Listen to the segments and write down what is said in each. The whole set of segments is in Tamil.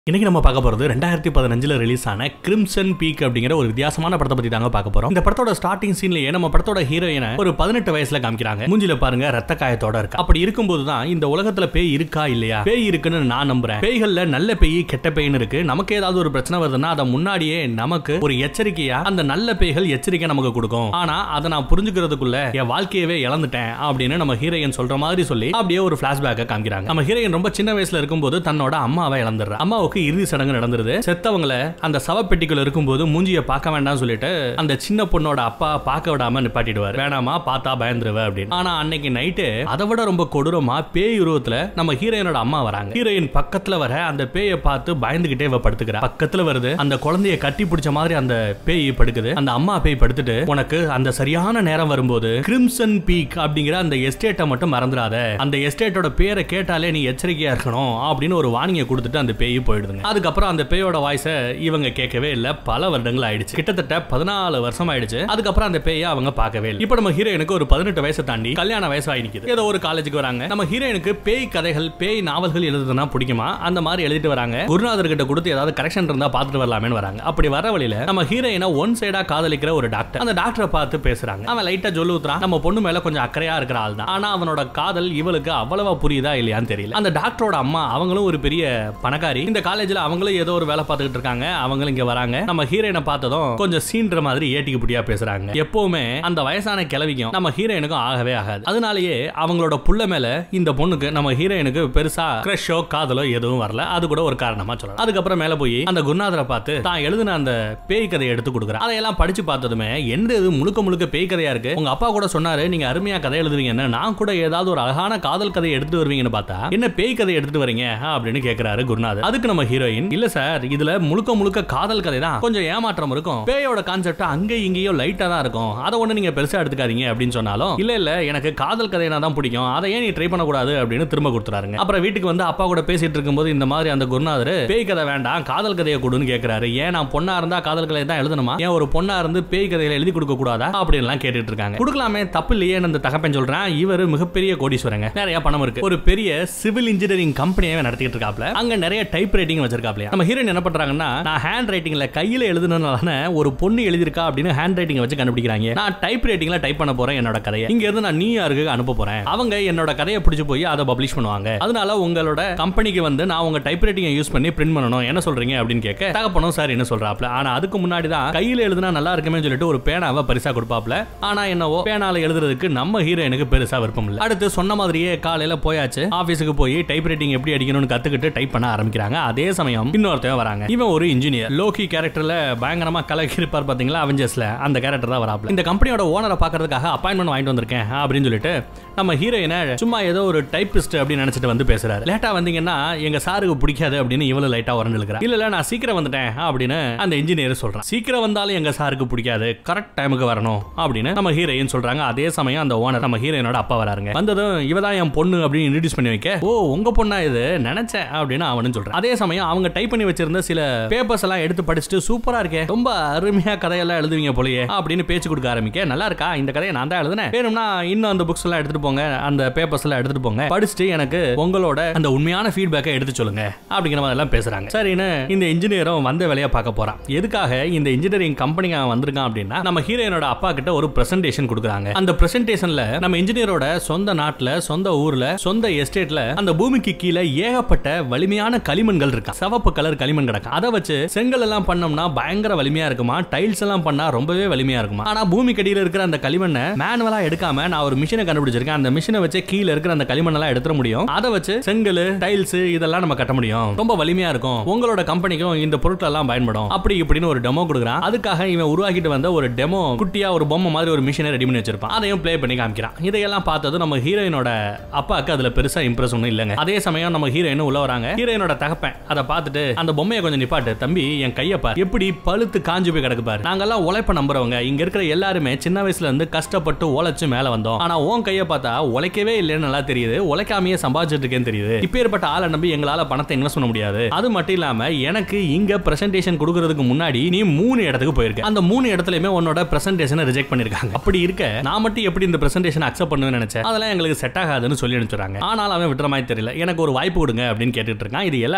இன்னைக்கு நம்ம பார்க்க போறது ரெண்டாயிரத்தி பதினஞ்சுல ரிலீஸ் ஆன கிரிம்சன் பீக் அப்படிங்கிற ஒரு வித்தியாசமான படத்தை பத்தி தாங்க பார்க்க போறோம் இந்த படத்தோட ஸ்டார்டிங் சீன்லயே நம்ம படத்தோட ஹீரோயினை ஒரு பதினெட்டு வயசுல காமிக்கிறாங்க மூஞ்சில பாருங்க ரத்த காயத்தோட இருக்கு அப்படி இருக்கும்போது தான் இந்த உலகத்துல பேய் இருக்கா இல்லையா பேய் இருக்குன்னு நான் நம்புறேன் பேய்கள்ல நல்ல பேய் கெட்ட பேய்னு இருக்கு நமக்கு ஏதாவது ஒரு பிரச்சனை வருதுன்னா அதை முன்னாடியே நமக்கு ஒரு எச்சரிக்கையா அந்த நல்ல பேய்கள் எச்சரிக்கை நமக்கு கொடுக்கும் ஆனா அதை நான் புரிஞ்சுக்கிறதுக்குள்ள என் வாழ்க்கையவே இழந்துட்டேன் அப்படின்னு நம்ம ஹீரோயின் சொல்ற மாதிரி சொல்லி அப்படியே ஒரு பிளாஷ்பேக்கை காமிக்கிறாங்க நம்ம ஹீரோயின் ரொம்ப சின்ன வயசுல இருக்கும்போது தன்னோட அம்மாவை இழந்துடுறா அம்மாவுக்கு இறுதி சடங்கு நடந்துருது செத்தவங்கள அந்த சவப்பெட்டிக்குள்ள இருக்கும்போது மூஞ்சிய பார்க்க வேண்டாம் சொல்லிட்டு அந்த சின்ன பொண்ணோட அப்பா பார்க்க விடாம நிப்பாட்டிடுவார் வேணாமா பார்த்தா பயந்துருவ அப்படின்னு ஆனா அன்னைக்கு நைட்டு அதை விட ரொம்ப கொடூரமா பேய் உருவத்துல நம்ம ஹீரோயினோட அம்மா வராங்க ஹீரோயின் பக்கத்துல வர அந்த பேயை பார்த்து பயந்துகிட்டே இவ படுத்துக்கிறா பக்கத்துல வருது அந்த குழந்தைய கட்டி பிடிச்ச மாதிரி அந்த பேய் படுக்குது அந்த அம்மா பேய் படுத்துட்டு உனக்கு அந்த சரியான நேரம் வரும்போது கிரிம்சன் பீக் அப்படிங்கிற அந்த எஸ்டேட்டை மட்டும் மறந்துடாத அந்த எஸ்டேட்டோட பேரை கேட்டாலே நீ எச்சரிக்கையா இருக்கணும் அப்படின்னு ஒரு வார்னிங்கை கொடுத்துட்டு அந்த பேய் போயிடுதுங்க அதுக்கப்புறம் அந்த பேயோட வாய்ஸை இவங்க கேட்கவே இல்ல பல வருடங்கள் ஆயிடுச்சு கிட்டத்தட்ட பதினாலு வருஷம் ஆயிடுச்சு அதுக்கப்புறம் அந்த பேயை அவங்க பார்க்கவே இல்லை இப்போ நம்ம ஹீரோயினுக்கு ஒரு பதினெட்டு வயசை தாண்டி கல்யாண வயசு ஆகி நிக்குது ஏதோ ஒரு காலேஜுக்கு வராங்க நம்ம ஹீரோயினுக்கு பேய் கதைகள் பேய் நாவல்கள் எழுதுனா பிடிக்குமா அந்த மாதிரி எழுதிட்டு வராங்க குருநாதர் கிட்ட கொடுத்து ஏதாவது கரெக்ஷன் இருந்தா பார்த்துட்டு வரலாமேன்னு வராங்க அப்படி வர வழியில நம்ம ஹீரோயினை ஒன் சைடா காதலிக்கிற ஒரு டாக்டர் அந்த டாக்டரை பார்த்து பேசுறாங்க அவன் லைட்டா சொல்லு ஊத்துறான் நம்ம பொண்ணு மேல கொஞ்சம் அக்கறையா இருக்கிற ஆள் தான் ஆனா அவனோட காதல் இவளுக்கு அவ்வளவா புரியுதா இல்லையான்னு தெரியல அந்த டாக்டரோட அம்மா அவங்களும் ஒரு பெரிய பணக்காரி இந்த காலேஜ்ல அவங்களும் ஏதோ ஒரு வேலை பார்த்துக்கிட்டு இருக்காங்க அவங்களும் இங்க வராங்க நம்ம ஹீரோயினை பார்த்ததும் கொஞ்சம் சீன்ற மாதிரி ஏட்டிக்கு புட்டியா பேசுறாங்க எப்பவுமே அந்த வயசான கிளவிக்கும் நம்ம ஹீரோயினுக்கும் ஆகவே ஆகாது அதனாலேயே அவங்களோட புள்ள மேல இந்த பொண்ணுக்கு நம்ம ஹீரோயினுக்கு பெருசா கிரஷோ காதலோ எதுவும் வரல அது கூட ஒரு காரணமா சொல்லலாம் அதுக்கப்புறம் மேல போய் அந்த குருநாதரை பார்த்து தான் எழுதின அந்த பேய் கதையை எடுத்து கொடுக்குறேன் அதையெல்லாம் படிச்சு பார்த்ததுமே எந்த இது முழுக்க முழுக்க பேய் கதையா இருக்கு உங்க அப்பா கூட சொன்னாரு நீங்க அருமையா கதை எழுதுவீங்கன்னு நான் கூட ஏதாவது ஒரு அழகான காதல் கதையை எடுத்துட்டு வருவீங்கன்னு பார்த்தா என்ன பேய் கதை எடுத்துட்டு வரீங்க அப்படின்னு கேக்குறாரு குருநாதர் அதுக்கு நம்ம ஹீரோயின் இல்ல சார் இதுல முழுக்க முழுக்க காதல் கதை தான் கொஞ்சம் ஏமாற்றம் இருக்கும் பேயோட கான்செப்ட் அங்கே இங்கேயும் லைட்டா தான் இருக்கும் அதை ஒண்ணு நீங்க பெருசா எடுத்துக்காதீங்க அப்படின்னு சொன்னாலும் இல்ல இல்ல எனக்கு காதல் கதைனா தான் பிடிக்கும் அதை ஏன் நீ ட்ரை பண்ணக்கூடாது அப்படின்னு திரும்ப கொடுத்துறாருங்க அப்புறம் வீட்டுக்கு வந்து அப்பா கூட பேசிட்டு இருக்கும்போது இந்த மாதிரி அந்த குருநாதர் பேய் கதை வேண்டாம் காதல் கதையை கொடுன்னு கேக்குறாரு ஏன் நான் பொண்ணா இருந்தா காதல் கதையை தான் எழுதணுமா ஏன் ஒரு பொண்ணா இருந்து பேய் கதைகளை எழுதி கொடுக்க கூடாதா அப்படின்லாம் கேட்டுட்டு இருக்காங்க கொடுக்கலாமே தப்பு இல்லையே அந்த தகப்பன் சொல்றேன் இவர் மிகப்பெரிய கோடீஸ்வரங்க நிறைய பணம் இருக்கு ஒரு பெரிய சிவில் இன்ஜினியரிங் கம்பெனியை நடத்திட்டு இருக்காப்ல அங்க நிறைய டைப் ரைட்டிங் வச்சிருக்காப்ல நம்ம ஹீரோயின் என்ன பண்றாங்கன்னா நான் ஹேண்ட் ரைட்டிங்ல கையில எழுதுனதுனால ஒரு பொண்ணு எழுதிருக்கா அப்படின்னு ஹேண்ட் ரைட்டிங் வச்சு கண்டுபிடிக்கிறாங்க நான் டைப் ரைட்டிங்ல டைப் பண்ண போறேன் என்னோட கதையை இங்க இருந்து நான் நியூயார்க்கு அனுப்ப போறேன் அவங்க என்னோட கதையை பிடிச்சு போய் அதை பப்ளிஷ் பண்ணுவாங்க அதனால உங்களோட கம்பெனிக்கு வந்து நான் உங்க டைப் ரைட்டிங்கை யூஸ் பண்ணி பிரிண்ட் பண்ணணும் என்ன சொல்றீங்க அப்படின்னு கேட்க தகப்பனும் சார் என்ன சொல்றாப்ல ஆனா அதுக்கு முன்னாடி தான் கையில எழுதுனா நல்லா இருக்குமே சொல்லிட்டு ஒரு பேனாவை பரிசா கொடுப்பாப்ல ஆனா என்னவோ பேனால எழுதுறதுக்கு நம்ம ஹீரோயினுக்கு பெருசா விருப்பம் இல்லை அடுத்து சொன்ன மாதிரியே காலையில போயாச்சு ஆபீஸுக்கு போய் டைப் ரைட்டிங் எப்படி அடிக்கணும்னு கத்துக்கிட்டு டைப் பண்ண ஆரம்பிக்கிறாங்க அதே சமயம் இன்னொருத்தன் வராங்க இவன் ஒரு இன்ஜினியர் லோகி கேரக்டர்ல பயங்கரமா கலக்கி இருப்பார் பாத்தீங்களா அவெஞ்சர்ஸ்ல அந்த கேரக்டர் தான் வராப்ல இந்த கம்பெனியோட ஓனரை பாக்குறதுக்காக அப்பாயின்மெண்ட் வாங்கிட்டு வந்திருக்கேன் அப்படின்னு சொல்லிட்டு நம்ம ஹீரோயினை சும்மா ஏதோ ஒரு டைப்பிஸ்ட் அப்படின்னு நினைச்சிட்டு வந்து பேசுறாரு லேட்டா வந்தீங்கன்னா எங்க சாருக்கு பிடிக்காது அப்படின்னு இவ்வளவு லைட்டா உரண்டிருக்கிறா இல்ல இல்ல நான் சீக்கிரம் வந்துட்டேன் அப்படின்னு அந்த இன்ஜினியர் சொல்றான் சீக்கிரம் வந்தாலும் எங்க சாருக்கு பிடிக்காது கரெக்ட் டைமுக்கு வரணும் அப்படின்னு நம்ம ஹீரோயின் சொல்றாங்க அதே சமயம் அந்த ஓனர் நம்ம ஹீரோயினோட அப்பா வராருங்க வந்ததும் இவதான் என் பொண்ணு அப்படின்னு இன்ட்ரடியூஸ் பண்ணி வைக்க ஓ உங்க பொண்ணா இது நினைச்சேன் அப்படின்னு அவனும் சொல்றான் அதே சமயம் அவங்க டைப் பண்ணி வச்சிருந்த சில பேப்பர்ஸ் எல்லாம் எடுத்து படிச்சுட்டு சூப்பரா இருக்கே ரொம்ப அருமையா கதையெல்லாம் எழுதுவீங்க போலயே அப்படின்னு பேச்சு கொடுக்க ஆரம்பிக்க நல்லா இருக்கா இந்த கதையை நான் தான் எழுதுனேன் வேணும்னா இன்னும் அந்த புக்ஸ் எல்லாம் எடுத்துட்டு போங்க அந்த பேப்பர்ஸ் எல்லாம் எடுத்துட்டு போங்க படிச்சுட்டு எனக்கு உங்களோட அந்த உண்மையான ஃபீட்பேக்கை எடுத்து சொல்லுங்க அப்படிங்கிற மாதிரி எல்லாம் பேசுறாங்க சரின்னு இந்த இன்ஜினியரும் வந்த வேலையை பார்க்க போறான் எதுக்காக இந்த இன்ஜினியரிங் கம்பெனிக்கு அவன் வந்திருக்கான் அப்படின்னா நம்ம ஹீரோயினோட அப்பா கிட்ட ஒரு பிரசன்டேஷன் கொடுக்குறாங்க அந்த பிரசன்டேஷன்ல நம்ம இன்ஜினியரோட சொந்த நாட்டுல சொந்த ஊர்ல சொந்த எஸ்டேட்ல அந்த பூமிக்கு கீழே ஏகப்பட்ட வலிமையான களிமண்கள் இருக்கா சிவப்பு கலர் களிமண் கிடக்கும் அதை வச்சு செங்கல் எல்லாம் பண்ணோம்னா பயங்கர வலிமையா இருக்குமா டைல்ஸ் எல்லாம் பண்ணா ரொம்பவே வலிமையா இருக்குமா ஆனா பூமி கடியில இருக்கிற அந்த களிமண்ணை மேனுவலா எடுக்காம நான் ஒரு மிஷினை கண்டுபிடிச்சிருக்கேன் அந்த மிஷினை வச்சு கீழே இருக்கிற அந்த களிமண் எல்லாம் எடுத்துட முடியும் அதை வச்சு செங்கல் டைல்ஸ் இதெல்லாம் நம்ம கட்ட முடியும் ரொம்ப வலிமையா இருக்கும் உங்களோட கம்பெனிக்கும் இந்த பொருட்கள் எல்லாம் பயன்படும் அப்படி இப்படின்னு ஒரு டெமோ கொடுக்குறான் அதுக்காக இவன் உருவாக்கிட்டு வந்த ஒரு டெமோ குட்டியா ஒரு பொம்மை மாதிரி ஒரு மிஷினை ரெடி பண்ணி வச்சிருப்பான் அதையும் ப்ளே பண்ணி காமிக்கிறான் இதையெல்லாம் பார்த்தது நம்ம ஹீரோயினோட அப்பாவுக்கு அதுல பெருசா இம்ப்ரெஸ் ஒன்றும் இல்லைங்க அதே சமயம் நம்ம ஹீரோயினும் உள்ள வராங்க ஹீரோயினோட தகப்பன் அதை பார்த்துட்டு அந்த பொம்மையை கொஞ்சம் நிப்பாட்டு தம்பி என் கையை பாரு எப்படி பழுத்து காஞ்சு போய் கிடக்கு பாரு நாங்கெல்லாம் உழைப்ப நம்புறவங்க இங்க இருக்கிற எல்லாருமே சின்ன வயசுல இருந்து கஷ்டப்பட்டு உழைச்சு மேல வந்தோம் ஆனா உன் கையை பார்த்தா உழைக்கவே இல்லைன்னு நல்லா தெரியுது உழைக்காமையே சம்பாதிச்சிட்டு இருக்கேன்னு தெரியுது இப்பேற்பட்ட ஆளை நம்பி எங்களால பணத்தை இன்வெஸ்ட் பண்ண முடியாது அது மட்டும் இல்லாம எனக்கு இங்க பிரசன்டேஷன் கொடுக்கறதுக்கு முன்னாடி நீ மூணு இடத்துக்கு போயிருக்க அந்த மூணு இடத்துலயுமே உன்னோட பிரசன்டேஷனை ரிஜெக்ட் பண்ணிருக்காங்க அப்படி இருக்க நான் மட்டும் எப்படி இந்த பிரசன்டேஷன் அக்செப்ட் பண்ணுவேன்னு நினைச்சேன் அதெல்லாம் எங்களுக்கு செட் ஆகாதுன்னு சொல்லி அனுப்பிச்சுறாங்க ஆனால் அவன் விட்டுற மாதிரி தெரியல எனக்கு ஒரு வாய்ப்பு கொடுங்க அப்படின்னு கேட்டுட்டு இருக்கான் இது எல்லாத்தையுமே நம்ம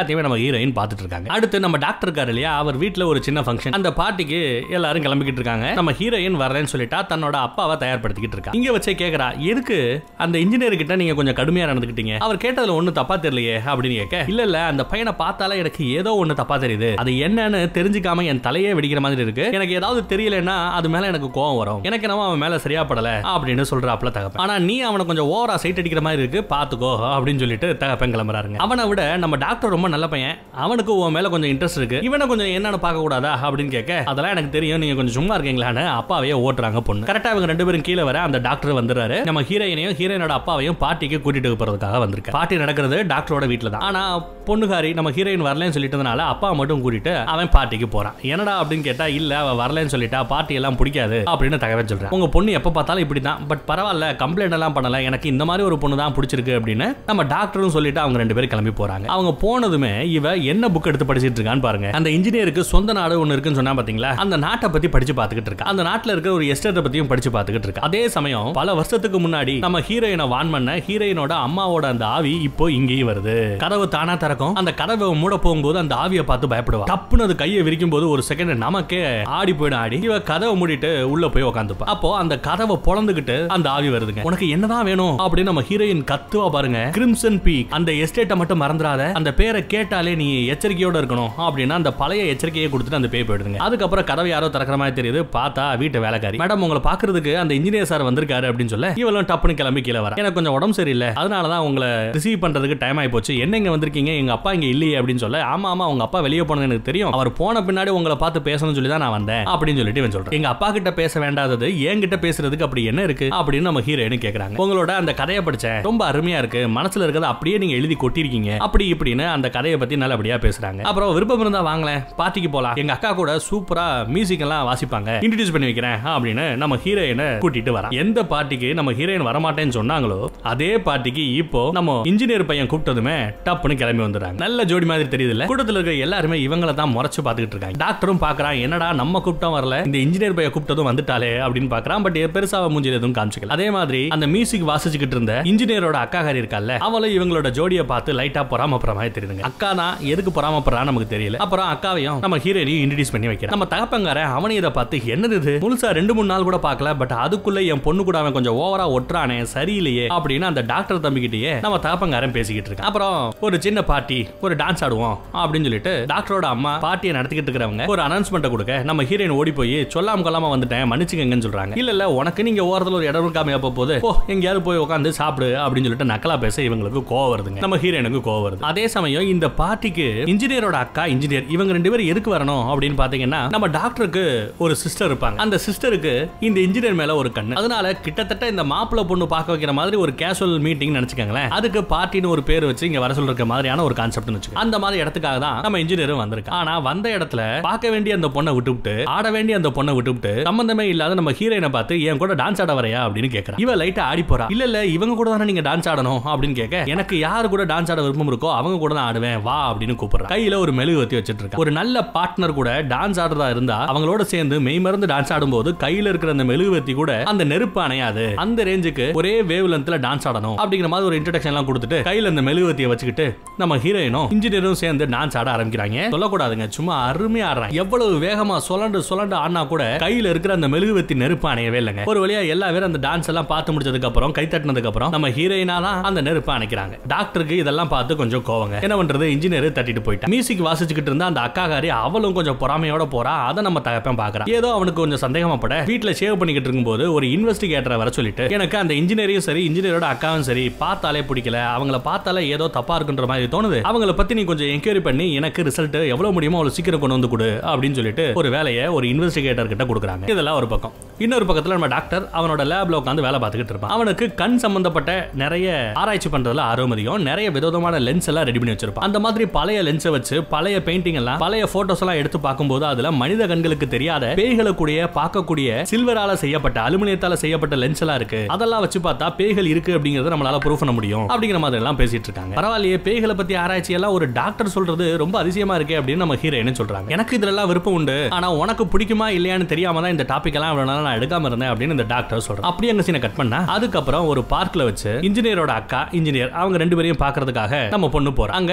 ஹீரோயின் பார்த்துட்டு இருக்காங்க அடுத்து நம்ம டாக்டர் இருக்காரு இல்லையா அவர் வீட்ல ஒரு சின்ன ஃபங்க்ஷன் அந்த பார்ட்டிக்கு எல்லாரும் கிளம்பிக்கிட்டு இருக்காங்க நம்ம ஹீரோயின் வரலன்னு சொல்லிட்டா தன்னோட அப்பாவை தயார்படுத்திக்கிட்டு இருக்கா இங்க வச்சே கேக்குறா எதுக்கு அந்த இன்ஜினியர் கிட்ட நீங்க கொஞ்சம் கடுமையா நடந்துக்கிட்டீங்க அவர் கேட்டதுல ஒண்ணு தப்பா தெரியலையே அப்படின்னு கேட்க இல்ல இல்ல அந்த பையனை பார்த்தாலே எனக்கு ஏதோ ஒண்ணு தப்பா தெரியுது அது என்னன்னு தெரிஞ்சுக்காம என் தலையே வெடிக்கிற மாதிரி இருக்கு எனக்கு ஏதாவது தெரியலன்னா அது மேல எனக்கு கோவம் வரும் எனக்கு நம்ம அவன் மேல சரியா படல அப்படின்னு சொல்றாப்ல தகப்பன் ஆனா நீ அவனை கொஞ்சம் ஓவரா சைட் அடிக்கிற மாதிரி இருக்கு பாத்துக்கோ அப்படின்னு சொல்லிட்டு தகப்பன் கிளம்புறாருங்க அவனை விட நம்ம டாக்டர் ரொம்ப நல்ல பையன் அவனுக்கு உன் மேல கொஞ்சம் இன்ட்ரெஸ்ட் இருக்கு இவனை கொஞ்சம் என்னன்னு பார்க்க கூடாதா அப்படின்னு கேட்க அதெல்லாம் எனக்கு தெரியும் நீங்க கொஞ்சம் சும்மா இருக்கீங்களான்னு அப்பாவையே ஓட்டுறாங்க பொண்ணு கரெக்டா இவங்க ரெண்டு பேரும் கீழே வர அந்த டாக்டர் வந்துடுறாரு நம்ம ஹீரோயினையும் ஹீரோயினோட அப்பாவையும் பாட்டிக்கு கூட்டிட்டு போறதுக்காக வந்திருக்கு பாட்டி நடக்கிறது டாக்டரோட வீட்ல தான் ஆனா பொண்ணுகாரி நம்ம ஹீரோயின் வரலன்னு சொல்லிட்டதுனால அப்பா மட்டும் கூட்டிட்டு அவன் பாட்டிக்கு போறான் என்னடா அப்படின்னு கேட்டா இல்ல அவ வரலன்னு சொல்லிட்டா பாட்டி எல்லாம் பிடிக்காது அப்படின்னு தகவல் சொல்றேன் உங்க பொண்ணு எப்ப பார்த்தாலும் இப்படி தான் பட் பரவாயில்ல கம்ப்ளைண்ட் எல்லாம் பண்ணல எனக்கு இந்த மாதிரி ஒரு பொண்ணு தான் பிடிச்சிருக்கு அப்படின்னு நம்ம டாக்டரும் சொல்லிட்டு அவங்க ரெண்டு பேரும் கிளம்பி போறாங்க அவங்க போனதுமே இவ என்ன புக் எடுத்து படிச்சிட்டு இருக்கான்னு பாருங்க அந்த இன்ஜினியருக்கு சொந்த நாடு ஒன்னு இருக்குன்னு சொன்னா பாத்தீங்களா அந்த நாட்டை பத்தி படிச்சு பார்த்துக்கிட்டு இருக்கா அந்த நாட்டுல இருக்கிற ஒரு எஸ்டேட்டை பத்தியும் படிச்சு பார்த்துக்கிட்டு இருக்கா அதே சமயம் பல வருஷத்துக்கு முன்னாடி நம்ம ஹீரோயினை வான் பண்ண ஹீரோயினோட அம்மாவோட அந்த ஆவி இப்போ இங்கேயும் வருது கதவு தானா திறக்கும் அந்த கதவை மூட போகும்போது அந்த ஆவியை பார்த்து பயப்படுவா டப்புன்னு அது கையை விரிக்கும் போது ஒரு செகண்ட் நமக்கே ஆடி போயிடும் ஆடி இவ கதவை மூடிட்டு உள்ள போய் உட்காந்துப்பா அப்போ அந்த கதவை பொழந்துகிட்டு அந்த ஆவி வருதுங்க உனக்கு என்னதான் வேணும் அப்படின்னு நம்ம ஹீரோயின் கத்துவா பாருங்க கிரிம்சன் பீக் அந்த எஸ்டேட்டை மட்டும் மறந்துடாத அந்த பேரை கேட்டாலே நீ எச்சரிக்கையோட இருக்கணும் அப்படின்னா அந்த பழைய எச்சரிக்கையை கொடுத்துட்டு அந்த பேய் போயிடுதுங்க அதுக்கப்புறம் கதவை யாரோ திறக்கிற மாதிரி தெரியுது பார்த்தா வீட்டு வேலைக்காரி மேடம் உங்களை பாக்குறதுக்கு அந்த இன்ஜினியர் சார் வந்திருக்காரு அப்படின்னு சொல்ல இவளும் டப்புனு கிளம்பி கீழே வர எனக்கு கொஞ்சம் உடம்பு சரியில்லை அதனால தான் உங்களை ரிசீவ் பண்றதுக்கு டைம் ஆகி போச்சு என்ன இங்க வந்திருக்கீங்க எங்க அப்பா இங்க இல்லையே அப்படின்னு சொல்ல ஆமா ஆமா உங்க அப்பா வெளியே போனது எனக்கு தெரியும் அவர் போன பின்னாடி உங்களை பார்த்து பேசணும்னு சொல்லி தான் நான் வந்தேன் அப்படின்னு சொல்லிட்டு இவன் சொல்றேன் எங்க அப்பா கிட்ட பேச வேண்டாதது என்கிட்ட பேசுறதுக்கு அப்படி என்ன இருக்கு அப்படின்னு நம்ம ஹீரோயின் கேக்குறாங்க உங்களோட அந்த கதையை படிச்சேன் ரொம்ப அருமையா இருக்கு மனசுல இருக்கிறத அப்படியே நீங்க எழுதி கொட்டிருக்கீங்க அப்படி இப்படின்னு அந்த கதையை பத்தி நல்லபடியா பேசுறாங்க அப்புறம் விருப்பம் இருந்தா வாங்களேன் பார்ட்டிக்கு போலாம் எங்க அக்கா கூட சூப்பரா மியூசிக் எல்லாம் வாசிப்பாங்க இன்ட்ரடியூஸ் பண்ணி வைக்கிறேன் அப்படின்னு நம்ம ஹீரோயினை கூட்டிட்டு வரான் எந்த பார்ட்டிக்கு நம்ம ஹீரோயின் வரமாட்டேன்னு சொன்னாங்களோ அதே பார்ட்டிக்கு இப்போ நம்ம இன்ஜினியர் பையன் கூப்பிட்டதுமே டப்புன்னு கிளம்பி வந்துடுறாங்க நல்ல ஜோடி மாதிரி தெரியுதுல்ல கூட்டத்தில் இருக்க எல்லாருமே இவங்களை தான் முறைச்சு பார்த்துக்கிட்டு இருக்காங்க டாக்டரும் பாக்குறான் என்னடா நம்ம கூப்பிட்டோம் வரல இந்த இன்ஜினியர் பையன் கூப்பிட்டதும் வந்துட்டாலே அப்படின்னு பாக்குறான் பட் பெருசா அவன் மூஞ்சில எதுவும் காமிச்சிக்கல அதே மாதிரி அந்த மியூசிக் வாசிச்சுக்கிட்டு இருந்த இன்ஜினியரோட அக்காகாரி இருக்கால அவளும் இவங்களோட ஜோடியை பார்த்து லைட்டா பொறாமப்படுற மாதிரி தெரியுதுங்க அக்கா தான் எதுக்கு பொறாமப்படுறான்னு நமக்கு தெரியல அப்புறம் அக்காவையும் நம்ம ஹீரோயினையும் இன்ட்ரடியூஸ் பண்ணி வைக்கிறேன் நம்ம தகப்பங்கார அவனை இதை பார்த்து என்னது இது முழுசா ரெண்டு மூணு நாள் கூட பார்க்கல பட் அதுக்குள்ள என் பொண்ணு கூட அவன் கொஞ்சம் ஓவரா ஒட்டுறானே சரியில்லையே அப்படின்னு அந்த டாக்டர் தம்பிக்கிட்டயே நம்ம தகப்பங்காரன் பேசிக்கிட்டு இருக்கான் அப்புறம் ஒரு சின்ன பார்ட்டி ஒரு டான்ஸ் ஆடுவோம் அப்படின்னு சொல்லிட்டு டாக்டரோட அம்மா பார்ட்டியை நடத்திக்கிட்டு இருக்கிறவங்க ஒரு அனௌன்ஸ்மெண்ட் கொடுக்க நம்ம ஹீரோயின் ஓடி போய் சொல்லாம கொள்ளாம வந்துட்டேன் மன்னிச்சுக்கங்கன்னு சொல்றாங்க இல்ல இல்ல உனக்கு நீங்க ஓரத்துல ஒரு இடம் இருக்காம எப்ப போது ஓ எங்கேயாவது போய் உட்காந்து சாப்பிடு அப்படின்னு சொல்லிட்டு நக்கலா பேச இவங்களுக்கு கோவம் வருதுங்க நம்ம ஹீரோயினுக்கு கோவம் வருது அதே சமயம் இந்த பார்ட்டிக்கு இன்ஜினியரோட அக்கா இன்ஜினியர் இவங்க ரெண்டு பேரும் எதுக்கு வரணும் அப்படின்னு பாத்தீங்கன்னா நம்ம டாக்டருக்கு ஒரு சிஸ்டர் இருப்பாங்க அந்த சிஸ்டருக்கு இந்த இன்ஜினியர் மேல ஒரு கண்ணு அதனால கிட்டத்தட்ட இந்த மாப்பிள்ளை பொண்ணு பார்க்க வைக்கிற மாதிரி ஒரு கேஷுவல் மீட்டிங் நினைச்சுக்கோங்களேன் அதுக்கு பார்ட்டின்னு ஒரு பேர் வச்சு இங்க வர சொல்ற மாதிரியான ஒரு கான்செப்ட் வச்சுக்கோ அந்த மாதிரி இடத்துக்காக தான் நம்ம இன்ஜினியரும் வந்திருக்கு ஆனா வந்த இடத்துல பார்க்க வேண்டிய அந்த பொண்ணை விட்டுவிட்டு ஆட வேண்டிய அந்த பொண்ணை விட்டுவிட்டு சம்பந்தமே இல்லாத நம்ம ஹீரோயினை பார்த்து என் கூட டான்ஸ் ஆட வரையா அப்படின்னு கேட்கறா இவ லைட்டா ஆடி போறா இல்ல இல்ல இவங்க கூட தானே நீங்க டான்ஸ் ஆடணும் அப்படின்னு கேட்க எனக்கு யாரு கூட டான்ஸ் ஆட விருப்பம் இருக்கோ அவங்க கூட தான் ஆடுவேன் வா அப்படின்னு கூப்பிடுறா கையில ஒரு மெழுகுவத்தி வச்சிட்டு இருக்கா ஒரு நல்ல பார்ட்னர் கூட டான்ஸ் ஆடுறதா இருந்தா அவங்களோட சேர்ந்து மெய் மறந்து டான்ஸ் ஆடும்போது கையில இருக்கிற அந்த மெழுகுவத்தி கூட அந்த நெருப்பு அணையாது அந்த ரேஞ்சுக்கு ஒரே வேவ் லென்த்ல டான்ஸ் ஆடணும் அப்படிங்கிற மாதிரி ஒரு இன்ட்ரடக்ஷன் எல்லாம் கொடுத்துட்டு கையில இந்த மெழுகுவத்தியை வச்சுக்கிட்டு நம்ம ஹீரோயினும் இன்ஜினியரும் சேர்ந்து டான்ஸ் ஆட ஆரம்பிக்கிறாங்க சொல்லக்கூடாதுங்க சும்மா அருமையா ஆடுறாங்க எவ்வளவு வேகமா சுழண்டு சுழண்டு ஆடினா கூட கையில இருக்கிற அந்த மெழுகுவத்தி நெருப்பு அணையவே இல்லைங்க ஒரு வழியா எல்லா பேரும் அந்த டான்ஸ் எல்லாம் பார்த்து முடிச்சதுக்கு அப்புறம் கை தட்டினதுக்கு அப்புறம் நம்ம ஹீரோயினா தான் அந்த நெருப்பு அணைக்கிறாங்க டாக்டருக்கு இதெல்லாம் பார்த்து கொஞ்சம் கோவங்க என்ன பண்றது இன்ஜினியர் தட்டிட்டு போயிட்டான் மியூசிக் வாசிச்சுக்கிட்டு இருந்த அந்த அக்காகாரி அவளும் கொஞ்சம் பொறாமையோட போறா அதை நம்ம தகப்பன் பாக்குறான் ஏதோ அவனுக்கு கொஞ்சம் சந்தேகமாப்பட வீட்டுல சேவ் பண்ணிக்கிட்டு இருக்கும்போது ஒரு இன்வெஸ்டிகேட்டரை வர சொல்லிட்டு எனக்கு அந்த இன்ஜினியரையும் சரி இன்ஜினியரோட அக்காவும் சரி பார்த்தாலே பிடிக்கல அவங்கள பார்த்தாலே ஏதோ தப்பா இருக்குன்ற மாதிரி தோணுது அவங்கள பத்தி நீ கொஞ்சம் என்கொயரி பண்ணி எனக்கு ரிசல்ட் எவ்வளவு முடியுமோ அவ்வளவு சீக்கிரம் கொண்டு வந்து கொடு அப்படின்னு சொல்லிட்டு ஒரு வேலையை ஒரு இன்வெஸ்டிகேட்டர் கிட்ட கொடுக்குறாங்க இதெல்லாம் ஒரு பக்கம் இன்னொரு பக்கத்துல நம்ம டாக்டர் அவனோட லேப்ல உட்காந்து வேலை பார்த்துக்கிட்டு இருப்பான் அவனுக்கு கண் சம்பந்தப்பட்ட நிறைய ஆராய்ச்சி பண்றதுல ஆர்வம் அதிகம் நிறைய விதவிதமான லென்ஸ் எல்லாம் ரெடி பண்ணி வச்சிருப்பான் அந்த மாதிரி பழைய லென்ஸை வச்சு பழைய பெயிண்டிங் எல்லாம் பழைய போட்டோஸ் எல்லாம் எடுத்து பார்க்கும்போது அதுல மனித கண்களுக்கு தெரியாத பேய்களை கூடிய பார்க்கக்கூடிய சில்வரால செய்யப்பட்ட அலுமினியத்தால செய்யப்பட்ட லென்ஸ் எல்லாம் இருக்கு அதெல்லாம் வச்சு பார்த்தா பேய்கள் இருக்கு அப்படிங்கறத நம்மளால ப்ரூவ் பண்ண முடியும் அப்படிங்கிற மாதிரி எல்லாம் பேசிட்டு இருக்காங்க பரவாயில்லையே பேய்களை பத்தி ஆராய்ச்சி எல்லாம் ஒரு டாக்டர் சொல்றது ரொம்ப அதிசயமா இருக்கே அப்படின்னு நம்ம ஹீரோயின் சொல்றாங்க எனக்கு இதுல எல்லாம் விருப்பம் உண்டு ஆனா உனக்கு பிடிக்குமா இல்லையான்னு தெரியாம தான் இந்த டாபிக் எல்லாம் இவ்வளவு நாளா நான் எடுக்காம இருந்தேன் அப்படின்னு இந்த டாக்டர் சொல்றேன் அப்படியே அங்க சீனை கட் பண்ணா அதுக்கப்புறம் ஒரு பார்க்ல வச்சு இன்ஜினியரோட அக்கா இன்ஜினியர் அவங்க ரெண்டு பேரையும் பாக்குறதுக்காக நம்ம பொண்ணு போறோம் அங்க நிறைய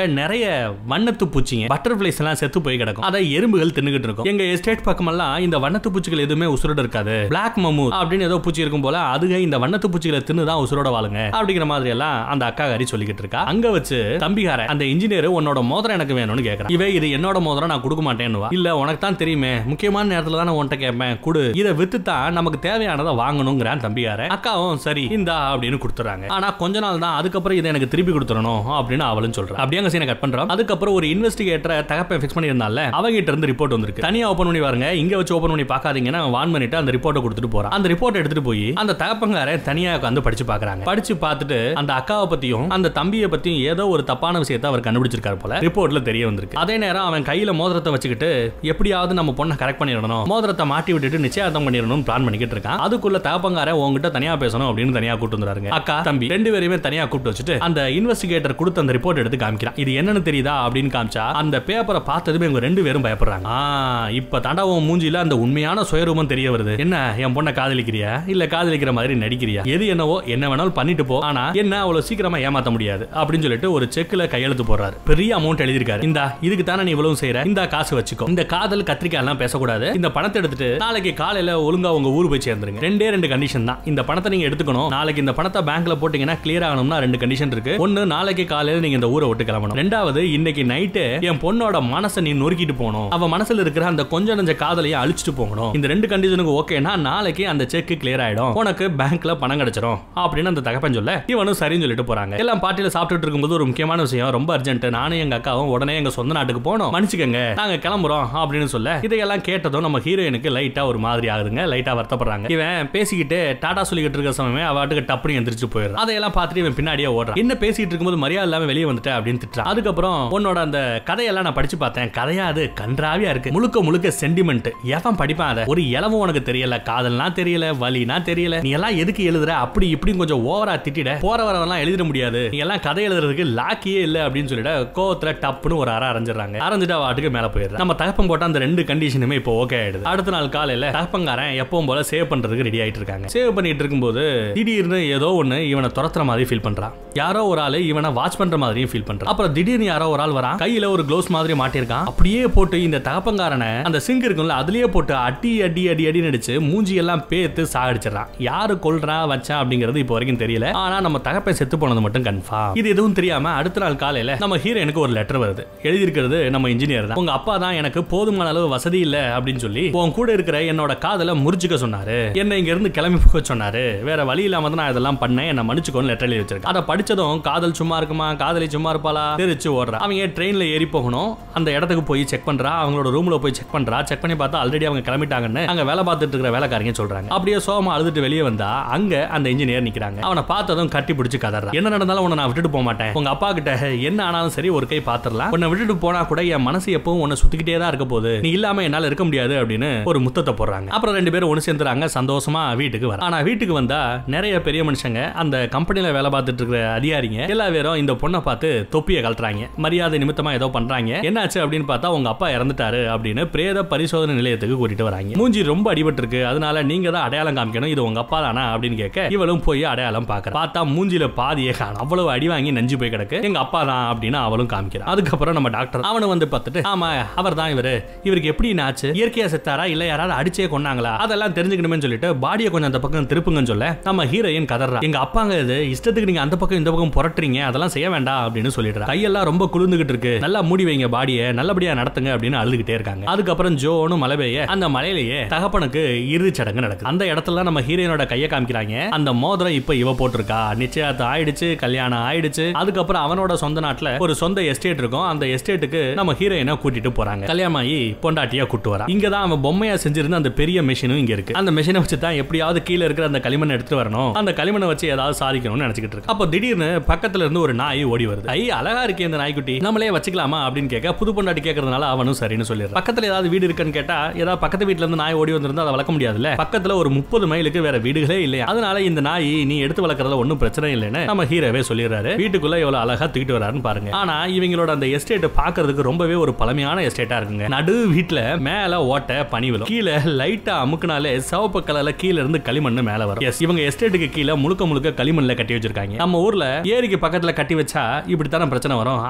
வண்ணத்து பூச்சிங்க பட்டர்ஃபிளைஸ் எல்லாம் செத்து போய் கிடக்கும் அதை எறும்புகள் தின்னுகிட்டு இருக்கும் எங்க எஸ்டேட் பக்கமெல்லாம் இந்த வண்ணத்து பூச்சிகள் எதுவுமே உசுரோட இருக்காது பிளாக் மமு அப்படின்னு ஏதோ பூச்சி இருக்கும் போல அதுக இந்த வண்ணத்து பூச்சிகளை தின்னு தான் உசுரோட வாழுங்க அப்படிங்கிற மாதிரி எல்லாம் அந்த அக்கா காரி சொல்லிக்கிட்டு இருக்கா அங்க வச்சு தம்பிகார அந்த இன்ஜினியர் உன்னோட மோதிரம் எனக்கு வேணும்னு கேக்குறான் இவ இது என்னோட மோதிரம் நான் கொடுக்க மாட்டேன்னுவா இல்ல உனக்கு தான் தெரியுமே முக்கியமான நேரத்துல தான் நான் உன்கிட்ட கேட்பேன் குடு இதை வித்து தான் நமக்கு தேவையானதை வாங்கணுங்கிறான் தம்பிகார அக்காவும் சரி இந்தா அப்படின்னு கொடுத்துறாங்க ஆனா கொஞ்ச நாள் தான் அதுக்கப்புறம் இதை எனக்கு திருப்பி கொடுத்துடணும் அப்படின்னு அவளும் சொல்றான் அப்படியே அங்க சீனை கட் பண்றோம் அதுக்கப்புறம் ஒரு இன்வெஸ்டிகேட்டரை தகப்பை ஃபிக்ஸ் பண்ணியிருந்தால அவங்கிட்ட இருந்து ரிப்போர்ட் வந்திருக்கு தனியா ஓபன் பண்ணி பாருங்க இங்க வச்சு ஓபன் பண்ணி பார்க்காதீங்கன்னா வான் பண்ணிட்டு அந்த ரிப்போர்ட்டை கொடுத்துட்டு போறான் அந்த ரிப்போர்ட் எடுத்துட்டு போய் அந்த தகப்பங்கார தனியா உட்காந்து படிச்சு பாக்குறாங்க படிச்சு பார்த்துட்டு அந்த அக்காவை பத்தியும் அந்த தம்பியை பத்தியும் ஏதோ ஒரு தப்பான விஷயத்தை அவர் கண்டுபிடிச்சிருக்காரு போல ரிப்போர்ட்ல தெரிய வந்திருக்கு அதே நேரம் அவன் கையில மோதிரத்தை வச்சுக்கிட்டு எப்படியாவது நம்ம பொண்ணை கரெக்ட் பண்ணிடணும் மோதிரத்தை மாட்டி விட்டுட்டு நிச்சயார்த்தம் பண்ணிடணும்னு பிளான் பண்ணிக்கிட்டு இருக்கான் அதுக்குள்ள தகப்பங்கார உங்ககிட்ட தனியா பேசணும் அப்படின்னு தனியா கூட்டு வந்துறாருங்க அக்கா தம்பி ரெண்டு பேரையுமே தனியா கூப்பிட்டு வச்சுட்டு அந்த இன்வெஸ்டிகேட்டர் கொடுத்த அந்த ரிப்போர்ட் எடுத்து காமிக்கிறான் இது என்னன்னு தெரியுதா அப்படின்னு காமிச்சா அந்த பேப்பரை பார்த்ததுமே இவங்க ரெண்டு பேரும் பயப்படுறாங்க ஆ இப்ப தாண்டா உன் மூஞ்சில அந்த உண்மையான சுயரூபம் தெரிய வருது என்ன என் பொண்ணை காதலிக்கிறியா இல்ல காதலிக்கிற மாதிரி நடிக்கிறியா எது என்னவோ என்ன வேணாலும் பண்ணிட்டு போ ஆனா என்ன அவ்வளவு சீக்கிரமா ஏமாத்த முடியாது அப்படின்னு சொல்லிட்டு ஒரு செக்ல கையெழுத்து போடுறாரு பெரிய அமௌண்ட் எழுதியிருக்காரு இந்த இதுக்கு தானே நீ இவ்வளவு செய்யற இந்த காசு வச்சுக்கோ இந்த காதல் கத்திரிக்காய் எல்லாம் பேசக்கூடாது இந்த பணத்தை எடுத்துட்டு நாளைக்கு காலையில ஒழுங்கா உங்க ஊர் போய் சேர்ந்துருங்க ரெண்டே ரெண்டு கண்டிஷன் தான் இந்த பணத்தை நீங்க எடுத்துக்கணும் நாளைக்கு இந்த பணத்தை பேங்க்ல போட்டீங்கன்னா கிளியர் ஆகணும்னா ரெண்டு கண்டிஷன் இருக்கு ஒன்னு நாளைக்கு காலையில நீங்க இந்த ஊரை விட்டு கிளம்பணும் ரெண்டாவது இன்னைக்கு நைட்டு என் பொண்ணோட மனசை நீ நொறுக்கிட்டு போகணும் அவ மனசுல இருக்கிற அந்த கொஞ்சம் நெஞ்ச காதலையை அழிச்சிட்டு போகணும் இந்த ரெண்டு கண்டிஷனுக்கு ஓகேனா நாளைக்கு அந்த செக் கிளியர் ஆயிடும் உனக்கு பேங்க்ல பணம் கிடைச்சிரும் அப்படின்னு அந்த தகப்பன் சொல்ல இவனும் சரின்னு சொல்லிட்டு போறாங்க எல்லாம் பார்ட்டியில சாப்பிட்டுட்டு இருக்கும்போது ஒரு முக்கியமான விஷயம் ரொம்ப அர்ஜென்ட் நானும் எங்க அக்காவும் உடனே எங்க சொந்த நாட்டுக்கு போனோம் மன்னிச்சுக்கங்க நாங்க கிளம்புறோம் அப்படின்னு சொல்ல இதையெல்லாம் கேட்டதும் நம்ம ஹீரோயினுக்கு லைட்டா ஒரு மாதிரி ஆகுதுங்க லைட்டா வருத்தப்படுறாங்க இவன் பேசிக்கிட்டு டாடா சொல்லிக்கிட்டு இருக்க சமயமே அவட்டுக்கு டப்புனு எந்திரிச்சு போயிடுறான் அதையெல்லாம் பார்த்துட்டு இவன் பின்னாடியே ஓடுறான் என்ன பேசிட்டு இருக்கும்போது மரியாதை இல்லாம வெளியே வந்துட்டேன் அப்படின்னு திட்டுறான் அதுக்கப்புறம் உன்னோட அந்த கதையெல்லாம் நான் படிச்சு பார்த்தேன் கதையா அது கன்றாவியா இருக்கு முழுக்க முழுக்க சென்டிமெண்ட் எவன் படிப்பான் அதை ஒரு இளவும் உனக்கு தெரியல காதல்னா தெரியல வலினா தெரியல நீ எல்லாம் எதுக்கு எழுதுற அப்படி இப்படி கொஞ்சம் ஓவரா திட்டிட போற வரவெல்லாம் எழுதிட முடியாது நீ எல்லாம் கதை எழுதுறதுக்கு லாக்கியே இல்ல அப்படின்னு சொல்லிட்டு கோவத்துல டப்புன்னு ஒரு அரை அரைஞ்சிடறாங்க அரைஞ்சிட்டு வாட்டுக்கு மேல போயிடுறான் நம்ம தகப்பம் போட்ட அந்த ரெண்டு கண்டிஷனுமே இப்போ ஓகே ஆயிடுது அடுத்த நாள் காலையில தகப்பங்காரன் எப்பவும் போல சேவ் பண்றதுக்கு ரெடி ஆயிட்டு இருக்காங்க சேவ் பண்ணிட்டு இருக்கும்போது திடீர்னு ஏதோ ஒண்ணு இவனை துரத்துற மாதிரி ஃபீல் பண்றான் யாரோ ஒரு ஆளு இவனை வாட்ச் பண்ற மாதிரியும் ஃபீல் பண்றான் அப்புறம் திடீர்னு யாரோ ஒரு ஆள் வரான் கையில ஒரு க்ளோஸ் மாதிரி மாட்டிருக்கான் அப்படியே போட்டு இந்த தகப்பங்காரனை அந்த சிங்க் இருக்கும்ல அதுலயே போட்டு அடி அடி அடி அடி நடிச்சு மூஞ்சி எல்லாம் பேத்து சாகடிச்சிடறான் யாரு கொல்றா வச்சான் அப்படிங்கிறது இப்போ வரைக்கும் தெரியல ஆனா நம்ம தகப்பன் செத்து போனது மட்டும் கன்ஃபார்ம் இது எதுவும் தெரியாம அடுத்த நாள் காலையில நம்ம ஹீரோனுக்கு ஒரு லெட்டர் வருது எழுதியிருக்கிறது நம்ம இன்ஜினியர் தான் உங்க அப்பா தான் எனக்கு போதுமான அளவு வசதி இல்ல அப்படின்னு சொல்லி உன் கூட இருக்கிற என்னோட காதலை முறிச்சுக்க சொன்னாரு என்ன இங்க இருந்து கிளம்பி போக சொன்னாரு வேற வழி இல்லாம தான் நான் இதெல்லாம் பண்ணேன் என்ன மன்னிச்சுக்கோன்னு லெட்டர் எழுதி வச்சிருக்கேன் அதை படிச்சதும் காதல் சும்மா இருக்குமா காதலி சும்மா இருப்பாளா தெரிச்சு ஓடுறா அவங்க ட்ரெயின்ல ஏறி போகணும் அந்த இடத்துக்கு போய் செக் பண்றா அவங்களோட ரூம்ல போய் செக் பண்றா செக் பண்ணி பார்த்தா ஆல்ரெடி அவங்க கிளம்பிட்டாங்கன்னு அங்க வேலை பார்த்துட்டு இருக்கிற வேலைக்காரங்க சொல்றாங்க அப்படியே சோகமா அழுதுட்டு வெளியே வந்தா அங்க அந்த இன்ஜினியர் நிக்கிறாங்க அவனை பார்த்ததும் கட்டி பிடிச்சு கதறான் என்ன நடந்தாலும் உன்னை நான் விட்டுட்டு போக மாட்டேன் உங்க அப்பா கிட்ட என்ன ஆனாலும் சரி ஒரு கை பாத்துரலாம் உன்னை விட்டுட்டு போனா கூட என் மனசு எப்பவும் உன்னை சுத்திக்கிட்டே தான் இருக்க போகுது நீ இல்லாம என்னால இருக்க முடியாது அப்படின்னு ஒரு முத்தத்தை போடுறாங்க அப்புறம் ரெண்டு பேரும் ஒன்று சேர்ந்துறாங்க சந்தோஷமா வீட்டுக்கு வர ஆனா வீட்டுக்கு வந்தா நிறைய பெரிய மனுஷங்க அந்த கம்பெனில வேலை பார்த்துட்டு இருக்கிற அதிகாரிங்க எல்லா பேரும் இந்த பொண்ணை பார்த்து தொப்பியை கழட்டுறாங்க மரியாதை நிமித்தமா ஏதோ பண்றாங்க என்னாச்சு அப்படின்னு பார்த்தா உங்க அப்பா இறந்துட்டாரு அப்படின்னு பிரேத பரிசோதனை நிலையத்துக்கு கூட்டிட்டு வராங்க மூஞ்சி ரொம்ப அடிபட்டு இருக்கு அதனால நீங்க தான் அடையாளம் காமிக்கணும் இது உங்க அப்பா தானா அப்படின்னு கேட்க இவளும் போய் அடையாளம் பார்க்கறா பார்த்தா மூஞ்சில பாதியே காணும் அவ்வளவு அடி வாங்கி நஞ்சு போய் கிடக்கு எங்க அப்பா தான் அப்படின்னு அவளும் காமிக்கிறான் அதுக்கப்புறம் நம்ம டாக்டர் அவனை வந்து பார்த்துட்டு ஆமா அவர் தான் இவரு இவருக்கு எப்படி ஆச்சு இயற்கையா செத்தாரா இல்ல யாராவது அடிச்சே கொண்டாங்களா அதெல்லாம் தெரிஞ்சுக்கணுமே சொல்லிட்டு பாடியை கொஞ்சம் அந்த பக்கம் திருப்புங்கன்னு சொல்ல நம்ம ஹீரோயின் கதறா எங்க அப்பாங்க இது இஷ்டத்துக்கு நீங்க அந்த பக்கம் இந்த பக்கம் புரட்டுறீங்க அதெல்லாம் செய்ய வேண்டாம் அப்படின்னு சொல்லிடுறா கையெல்லாம் ரொம்ப குளிர்ந்துகிட்டு இருக்கு நல்லா மூடி வைங்க பாடியை நல்லபடியா நடத்துங்க அப்படின்னு அழுதுகிட்டே இருக்காங்க அதுக்கப்புறம் ஜோனும் மழை பெய்ய அந்த மலையிலேயே தகப்பனுக்கு இறுதி சடங்கு நடக்குது அந்த இடத்துல நம்ம ஹீரோயினோட கையை காமிக்கிறாங்க அந்த மோதிரம் இப்ப இவ போட்டிருக்கா நிச்சயதார்த்தம் ஆயிடுச்சு கல்யாணம் ஆயிடுச்சு அதுக்கப்புறம் அவனோட சொந்த நாட்டுல ஒரு சொந்த எஸ்டேட் இருக்கும் அந்த எஸ்டேட்டுக்கு நம்ம ஹீரோயினை கூட்டிட்டு போறாங்க கல்யாணம் ஆகி பொண்டாட்டியா கூட்டு வரா இங்க தான் அவன் பொம்மையா செஞ்சிருந்த அந்த பெரிய மிஷினும் இங்க இருக்கு அந்த மிஷினை வச்சு தான் எப்படியாவது கீழே இருக்கிற அந்த களிமண் எடுத்துட்டு வரணும் அந்த களிமண்ணை வச்சு ஏதாவது சாதிக்கணும்னு நினைச்சிட்டு இருக்கு அப்போ திடீர்னு பக்கத்துல இருந்து ஒரு நாய் ஓடி வருது ஐ அழகா இருக்கே இந்த நாய்க்குட்டி நம்மளே வச்சுக்கலாமா அப்படின்னு கேட்க புது பொண்டாட்டி கேட்கறதுனால அவனும் சரின்னு சொல்லிடுறான் பக்கத்துல ஏதாவது வீடு இருக்குன்னு கேட்டா ஏதாவது பக்கத்து வீட்ல இருந்து நாய் ஓடி வந்திருந்தா அதை வளர்க்க முடியாதுல்ல பக்கத்துல ஒரு முப்பது மைலுக்கு வேற வீடுகளே இல்லையா அதனால இந்த நாய் நீ எடுத்து வளர்க்கறதுல ஒன்றும் பிரச்சனை இல்லைன்னு நம்ம ஹீரோவே சொல்லிடுறாரு வீட்டுக்குள்ள எவ்வளவு அழகா தூக்கிட்டு வராருன்னு பாருங்க ஆனா இவங்களோட அந்த எஸ்டேட் பாக்குறதுக்கு ரொம்பவே ஒரு பழமையான எஸ்டேட்டா இருக்குங்க நடு வீட்டுல மேல ஓட்ட பனி விழும் கீழே லைட்டா அமுக்குனாலே சிவப்பு கலர்ல கீழ இருந்து களிமண் மேல வரும் எஸ் இவங்க எஸ்டேட்டுக்கு கீழே முழுக்க முழுக்க களிமண்ல கட்டி வச்சிருக்காங்க நம்ம ஊர்ல ஏரிக்கு பக்கத்துல கட்டி வச்சா இப்படித்தான பிரச்சனை வரும் அந்த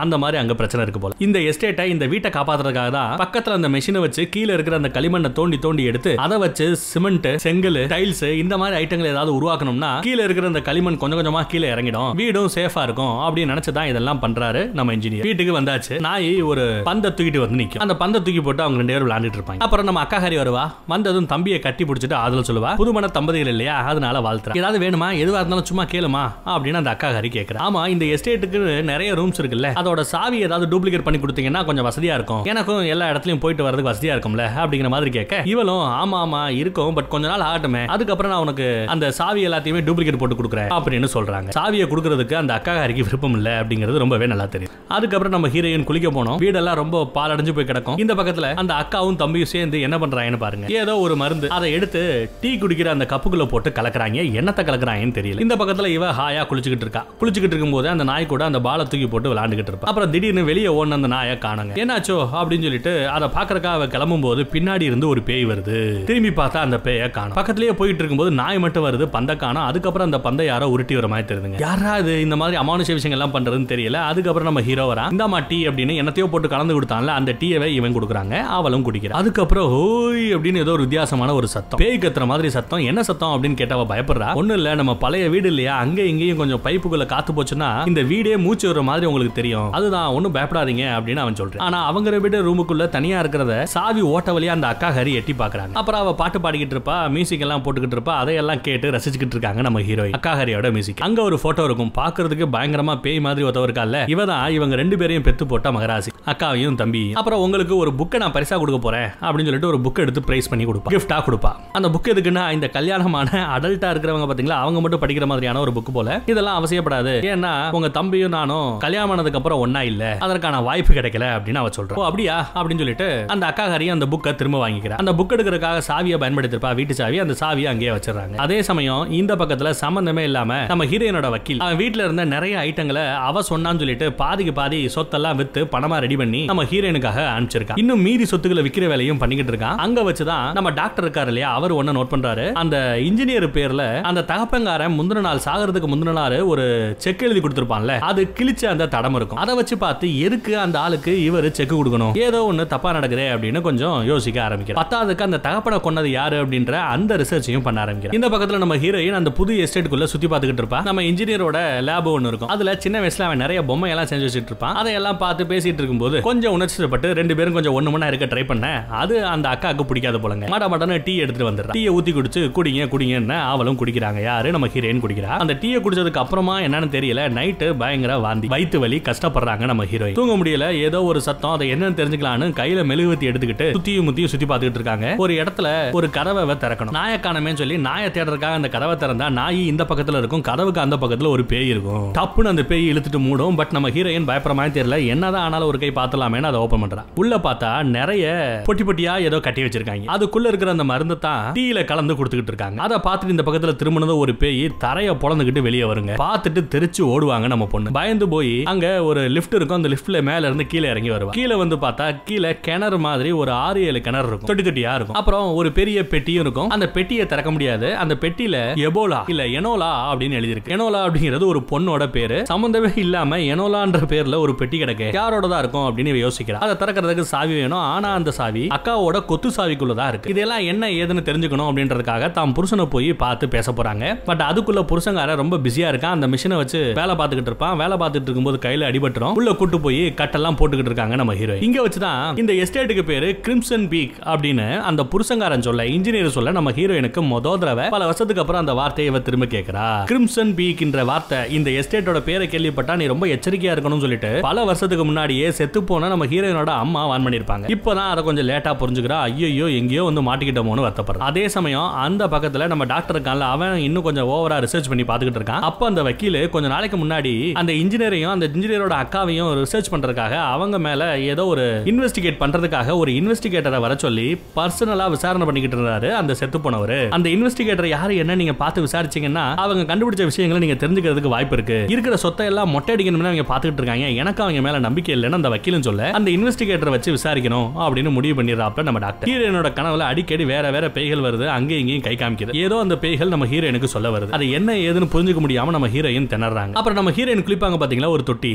அந்த மாதிரி அங்க பிரச்சனை இருக்கு போல இந்த எஸ்டேட்டை இந்த வீட்டை காப்பாத்துறதுக்காக தான் பக்கத்துல அந்த மெஷினை வச்சு கீழே இருக்கிற அந்த களிமண்ணை தோண்டி தோண்டி எடுத்து அதை வச்சு சிமெண்ட் செங்கல் டைல்ஸ் இந்த மாதிரி ஐட்டங்கள் ஏதாவது உருவாக்கணும்னா கீழே இருக்கிற அந்த களிமண் கொஞ்சம் கொஞ்சமா கீழே இறங்கிடும் வீடும் சேஃபா இருக்கும் அப்படின்னு நினைச்சு தான் இதெல்லாம் பண்றாரு நம்ம இன்ஜினியர் வீட்டுக்கு வந்தாச்சு நாய் ஒரு பந்தை தூக்கிட்டு வந்து நிக்கும் அந்த பந்தை தூக்கி போட்டு அவங்க ரெண்டு பேரும் விளையாண்டுட்டு இருப்பாங்க அப்புறம் நம்ம அக்கா ஹரி வருவா வந்ததும் தம்பியை கட்டி பிடிச்சிட்டு ஆதரவு சொல்லுவா புதுமண தம்பதிகள் இல்லையா அதனால வாழ்த்துறா ஏதாவது வேணுமா எதுவா இருந்தாலும் சும்மா கேளுமா அப்படின்னு அந்த அக்கா ஹரி கேட்கிறா ஆமா இந்த எஸ்டேட்டுக்கு நிறைய ரூம்ஸ் இருக்குல்ல அதோட சாவி ஏதாவது டூப்ளிகேட் பண்ணி கொடுத்தீங்கன்னா கொஞ்சம் வசதியா இருக்கும் எனக்கும் எல்லா இடத்துலயும் போயிட்டு வரதுக்கு வசதியா இருக்கும்ல அப்படிங்கிற மாதிரி கேட்க இவளும் ஆமா ஆமா இருக்கும் பட் கொஞ்ச நாள் ஆகட்டுமே அதுக்கப்புறம் நான் உனக்கு அந்த சாவி எல்லாத்தையுமே டூப்ளிகேட் போட்டு கொடுக்குறேன் அப்படின்னு சொல்றாங்க சாவியை கொடுக்கறதுக்கு அந்த அக்கா ஹரிக்கு விருப்பம் இல்ல அப்படிங்கிறது ரொம்பவே நல்லா தெரியும் அதுக்கப்புறம் நம்ம ஹீரோயின் குளிக்க போனோம் வீடெல்லாம் ரொம்ப பாலடைஞ்சு போய் கிடக்கும் இந்த பக்கத்துல அந்த அக்காவும் தம்பியும் சேர்ந்து என்ன பண்றாங்கன்னு பாருங்க ஏதோ ஒரு மருந்து அதை எடுத்து டீ குடிக்கிற அந்த கப்புக்குள்ள போட்டு கலக்குறாங்க என்னத்தை கலக்குறாங்கன்னு தெரியல இந்த பக்கத்துல இவ ஹாயா குளிச்சுக்கிட்டு இருக்கா குளிச்சுக்கிட்டு இருக்கும்போது அந்த நாய் கூட அந்த பாலை தூக்கி போட்டு விளையாண்டுகிட்டு இருப்பா அப்புறம் திடீர்னு வெளியே ஓடின அந்த நாயை காணுங்க என்னாச்சோ அப்படின்னு சொல்லிட்டு அதை பாக்குறக்கா அவ கிளம்பும் போது பின்னாடி இருந்து ஒரு பேய் வருது திரும்பி பார்த்தா அந்த பேயை காணும் பக்கத்துலயே போயிட்டு இருக்கும்போது நாய் மட்டும் வருது பந்த காணும் அதுக்கப்புறம் அந்த பந்தை யாரோ உருட்டி வர மாதிரி தெரியுதுங்க யாரா இது இந்த மாதிரி அமானுஷ விஷயங்கள் எல்லாம் பண்றதுன்னு தெரியல அதுக்கப்புறம் நம்ம ஹீரோ வரா இந்தாமா டீ அப்படின்னு என்னத்தையோ போட்டு கலந்து கொடுத்தான்ல அந்த டீயவை இவன் கொடுக்குறாங்க அவளும் குடிக்கிறா அதுக்கப்புறம் ஹோய் அப்படின்னு ஏதோ ஒரு வித்தியாசமான ஒரு சத்தம் பேய் கத்துற மாதிரி சத்தம் என்ன சத்தம் அப்படின்னு கேட்டா அவ பயப்படுறா ஒண்ணும் இல்ல நம்ம பழைய வீடு இல்லையா அங்க இங்கேயும் கொஞ்சம் பைப்புக்குள்ள காத்து போச்சுன்னா இந்த வீடே மூச்சு வர மாதிரி உங்களுக்கு தெரியும் அதுதான் ஒண்ணும் பயப்படாதீங்க அப்படின்னு அவன் சொல்றான் ஆனா அவங்க வீடு ரூமுக்குள்ள தனியா இருக்கிறத சாவி ஓட்ட வழியா அந்த அக்கா ஹரி எட்டி பாக்குறாங்க அப்புறம் அவ பாட்டு பாடிக்கிட்டு இருப்பா மியூசிக் எல்லாம் போட்டுக்கிட்டு இருப்பா அதையெல்லாம் கேட்டு ரசிச்சுக்கிட்டு இருக்காங்க நம்ம ஹீரோயின் அக்கா ஹரியோட மியூசிக் அங்க ஒரு போட்டோ இருக்கும் பாக்குறதுக்கு பயங்கரமா பேய் மாதிரி ஒருத்தவர் இருக்கால இவ தான் இவங்க ரெண்டு பேரையும் பெத்து போட்ட மகராசி அக்காவையும் தம்பி அப்புறம் உங்களுக்கு ஒரு புக்கை நான் பரிசா கொடுக்க போறேன் அப்படின்னு சொல்லிட்டு ஒரு புக் எடுத்து பிரைஸ் பண்ணி கொடுப்பா கிஃப்டா கொடுப்பா அந்த புக் எதுக்குன்னா இந்த கல்யாணமான அடல்ட்டா இருக்கிறவங்க பாத்தீங்களா அவங்க மட்டும் படிக்கிற மாதிரியான ஒரு புக் போல இதெல்லாம் அவசியப்படாது ஏன்னா உங்க தம்பியும் நானும் கல்யாணம் ஆனதுக்கு அப்புறம் ஒன்னா இல்ல அதற்கான வாய்ப்பு கிடைக்கல அப்படின்னு அவ சொல்றா ஓ அப்படியா அப்படின்னு சொல்லிட்டு அந்த அக்கா ஹரியும் அந்த புக்கை திரும்ப வாங்கிக்கிறா அந்த புக் எடுக்கிறதுக்காக சாவியை பயன்படுத்திருப்பா வீட்டு சாவி அந்த சாவியை அங்கேயே வச்சிடறாங்க அதே சமயம் இந்த பக்கத்துல சம்பந்தமே இல்லாம நம்ம ஹீரோயினோட வக்கீல் அவன் வீட்ல இருந்த நிறைய ஐட்டங்களை அவ சொன்னான்னு சொல்லிட்டு பாதிக்கு பாதி சொத்தெல்லாம் வித்து பணமா ரெடி பண்ணி நம்ம ஹீரோயினுக்காக அனுப்பிச்சிருக்கான் இன்னும் மீதி சொத்துக்களை விக்கிற வேலையும் பண்ணிக்கிட்டு இருக்கான் அங்க வச்சுதான் நம்ம டாக்டர் இருக்காரு இல்லையா அவர் ஒண்ணு நோட் பண்றாரு அந்த இன்ஜினியர் பேர்ல அந்த தகப்பங்காரன் முந்தின நாள் சாகிறதுக்கு முந்தின நாள் ஒரு செக் எழுதி கொடுத்திருப்பான்ல அது கிழிச்ச அந்த தடம் இருக்கும் அதை வச்சு பார்த்து எதுக்கு அந்த ஆளுக்கு இவர் செக் கொடுக்கணும் ஏதோ ஒண்ணு தப்பா நடக்குதே அப்படின்னு கொஞ்சம் யோசிக்க ஆரம்பிக்கிறார் பத்தாவதுக்கு அந்த தகப்பனை கொன்னது யாரு அப்படின்ற அந்த ரிசர்ச்சையும் பண்ண ஆரம்பிக்கிறார் இந்த பக்கத்துல நம்ம ஹீரோயின் அந்த புது எஸ்டேட்டுக்குள்ள சுத்தி பார்த்துக்கிட்டு இருப்பா நம்ம இன்ஜினியரோட லேப் ஒன்று இருக்கும் அதுல சின்ன வயசுல அவன் நிறைய பொம்மை எல்லாம் செஞ்சு வச்சுட்டு இருப்பான் அதையெல்லாம் பார்த்து பேசிட்டு இருக்கும்போது கொஞ்சம் உணர்ச்சிப்பட்டு ரெண்டு பேரும் கொஞ்சம் ஒண்ணு மணி இருக்க ட்ரை பண்ண அது அந்த அக்காவுக்கு பிடிக்காத போலங்க மாட மாட்டான டீ எடுத்துட்டு வந்துடுறா டீயை ஊத்தி குடிச்சு குடிங்க குடிங்கன்னு அவளும் குடிக்கிறாங்க யாரு நம்ம ஹீரோயின் குடிக்கிறா அந்த டீயை குடிச்சதுக்கு அப்புறமா என்னன்னு தெரியல நைட்டு பயங்கர வாந்தி வயிற்று வலி கஷ்டப்படுறாங்க நம்ம ஹீரோயின் தூங்க முடியல ஏதோ ஒரு சத்தம் அதை என்னன்னு தெரிஞ்சுக்கலான்னு கையில மெழுகுவத்தி எடுத்துக்கிட்டு சுத்தியும் முத்தியும் சுத்தி பார்த்துக்கிட்டு இருக்காங்க ஒரு இடத்துல ஒரு கதவை இவ திறக்கணும் நாயை காணமே சொல்லி நாயை தேடுறதுக்காக அந்த கதவை திறந்தா நாய் இந்த பக்கத்துல இருக்கும் கதவுக்கு அந்த பக்கத்துல ஒரு பேய் இருக்கும் டப்புன்னு அந்த பேய் இழுத்துட்டு மூடும் பட் நம்ம ஹீரோயின் பயப்படுற மாதிரி தெரியல என்னதான் ஆனாலும் ஒரு கை பார்த்தலாமேன்னு அதை ஓபன் பண்றா உள்ள பார்த்தா நிறைய பொட்டி பொட்டியா ஏதோ கட்டி வச்சிருக்காங்க அதுக்குள்ள இருக்கிற அந்த மருந்து தான் டீல கலந்து கொடுத்துக்கிட்டு இருக்காங்க அதை பார்த்துட்டு இந்த பக்கத்துல திரும்பினதும் ஒரு பேய் தரைய பொழந்துகிட்டு வெளியே வருங்க பார்த்துட்டு தெரிச்சு ஓடுவாங்க நம்ம பொண்ணு பயந்து போய் அங்க ஒரு லிஃப்ட் இருக்கும் அந்த லிஃப்ட்ல மேல இருந்து கீழே இறங்கி வருவா கீழே வந்து பார்த்தா கீழே கிணறு மாதிரி ஒரு ஆறு ஏழு கிணறு இருக்கும் தொட்டி தொட்டியா இருக்கும் அப்புறம் ஒரு பெரிய பெட்டியும் இருக்கும் அந்த பெட்டியை திறக்க முடியாது அந்த பெட்டியில எபோலா இல்ல எனோலா அப்படின்னு எழுதியிருக்கு எனோலா அப்படிங்கிறது ஒரு பொண்ணோட பேரு சம்பந்தமே இல்லாம எனோலான்ற பேர்ல ஒரு பெட்டி கிடக்கு யாரோட தான் இருக்கும் அப்படின்னு இவ யோசிக்கிறா அதை திறக்கிறதுக்கு சாவி வேணும் ஆனா அந்த சாவி அக்காவோட கொத்து சாவிக்குள்ளதான் இருக்கு இதெல்லாம் என்ன ஏதுன்னு தெரிஞ்சுக்கணும் அப்படின்றதுக்காக தாம் புருஷனை போய் பார்த்து பேச போறாங்க பட் அதுக்குள்ள புருஷங்கார ரொம்ப பிஸியா இருக்கான் அந்த மிஷினை வச்சு வேலை பார்த்துக்கிட்டு இருப்பான் வேலை பார்த்துட்டு இருக்கும்போது கையில அடிபட்டுரும் உள்ள கூட்டு போய் கட்டெல்லாம் போட்டுக்கிட்டு இருக்காங்க நம்ம ஹீரோ இங்க வச்சுதான் இந்த எஸ்டேட்டுக்கு பேரு கிரிம்சன் பீக் அப்படின்னு அந்த புருஷங்காரன் சொல்ல இன்ஜினியர் சொல்ல நம்ம ஹீரோயினுக்கு மொத தடவை பல வருஷத்துக்கு அப்புறம் அந்த வார்த்தையை இவ திரும்ப கேட்கிறா கிரிம்சன் பீக் என்ற வார்த்தை இந்த எஸ்டேட்டோட பேரை கேள்விப்பட்டா நீ ரொம்ப எச்சரிக்கையா இருக்கணும்னு சொல்லிட்டு பல வருஷத்துக்கு முன்னாடியே செத்து போன நம்ம ஹீரோயினோட அம்மா வான் பண்ணிருப்பாங்க இப்பதான் அதை கொஞ்சம் லேட்டா புரிஞ்சுக்கிறா ஐயோ எங்கேயோ வந்து மாட்டிக்கிட்டோமோன்னு வருத்தப்படுறா அதே சமயம் அந்த பக்கத்துல நம்ம டாக்டர் இருக்கான்ல அவன் இன்னும் கொஞ்சம் ஓவரா ரிசர்ச் பண்ணி பார்த்துக்கிட்டு இருக்கான் அப்ப அந்த வக்கீல் கொஞ்ச நாளைக்கு முன்னாடி அந்த இன்ஜினியரையும் அந்த இன்ஜினியரோட அக்காவையும் ரிசர்ச் பண்றதுக்காக அவங்க மேல ஏதோ ஒரு இன்வெஸ்டிகேட் பண்றதுக்காக ஒரு இன்வெஸ்டிகேட்டரை வர சொல்லி பர்சனலா விசாரணை பண்ணிக்கிட்டு இருந்தாரு அந்த செத்து போனவர் அந்த இன்வெஸ்டிகேட்டர் யாரு என்ன நீங்க பார்த்து விசாரிச்சீங்கன்னா அவங்க கண்டுபிடிச்ச விஷயங்களை நீங்க தெரிஞ்சுக்கிறதுக்கு வாய்ப்பு இருக்கு இருக்கிற சொத்தை எல்லாம் மொட்டை அடிக்கணும்னு அவங்க பார்த்துக்கிட்டு இருக்காங்க எனக்கு அவங்க மேல நம்பிக்கை இல்லைன்னு அந்த வக்கீலும் சொல்ல அந்த இன்வெஸ்டிகேட்டரை வச்சு விசாரிக்கணும் அப்படின்னு முடிவு பண்ணிடுறாப்ல நம்ம டாக்டர் ஹீரோயினோட கனவுல அடிக்கடி வேற வேற பேய்கள் வருது அங்கேயும் இங்கேயும் கை காமிக்குது ஏதோ அந்த பேய்கள் நம்ம ஹீரோயினுக்கு சொல்ல வருது அது என்ன ஏதுன்னு புரிஞ்சுக்க முடியாம நம்ம ஹீரோயின் திணறாங்க அப்புறம் நம்ம ஹீரோயின் குளிப்பாங்க பாத்தீங்களா ஒரு தொட்டி அந்த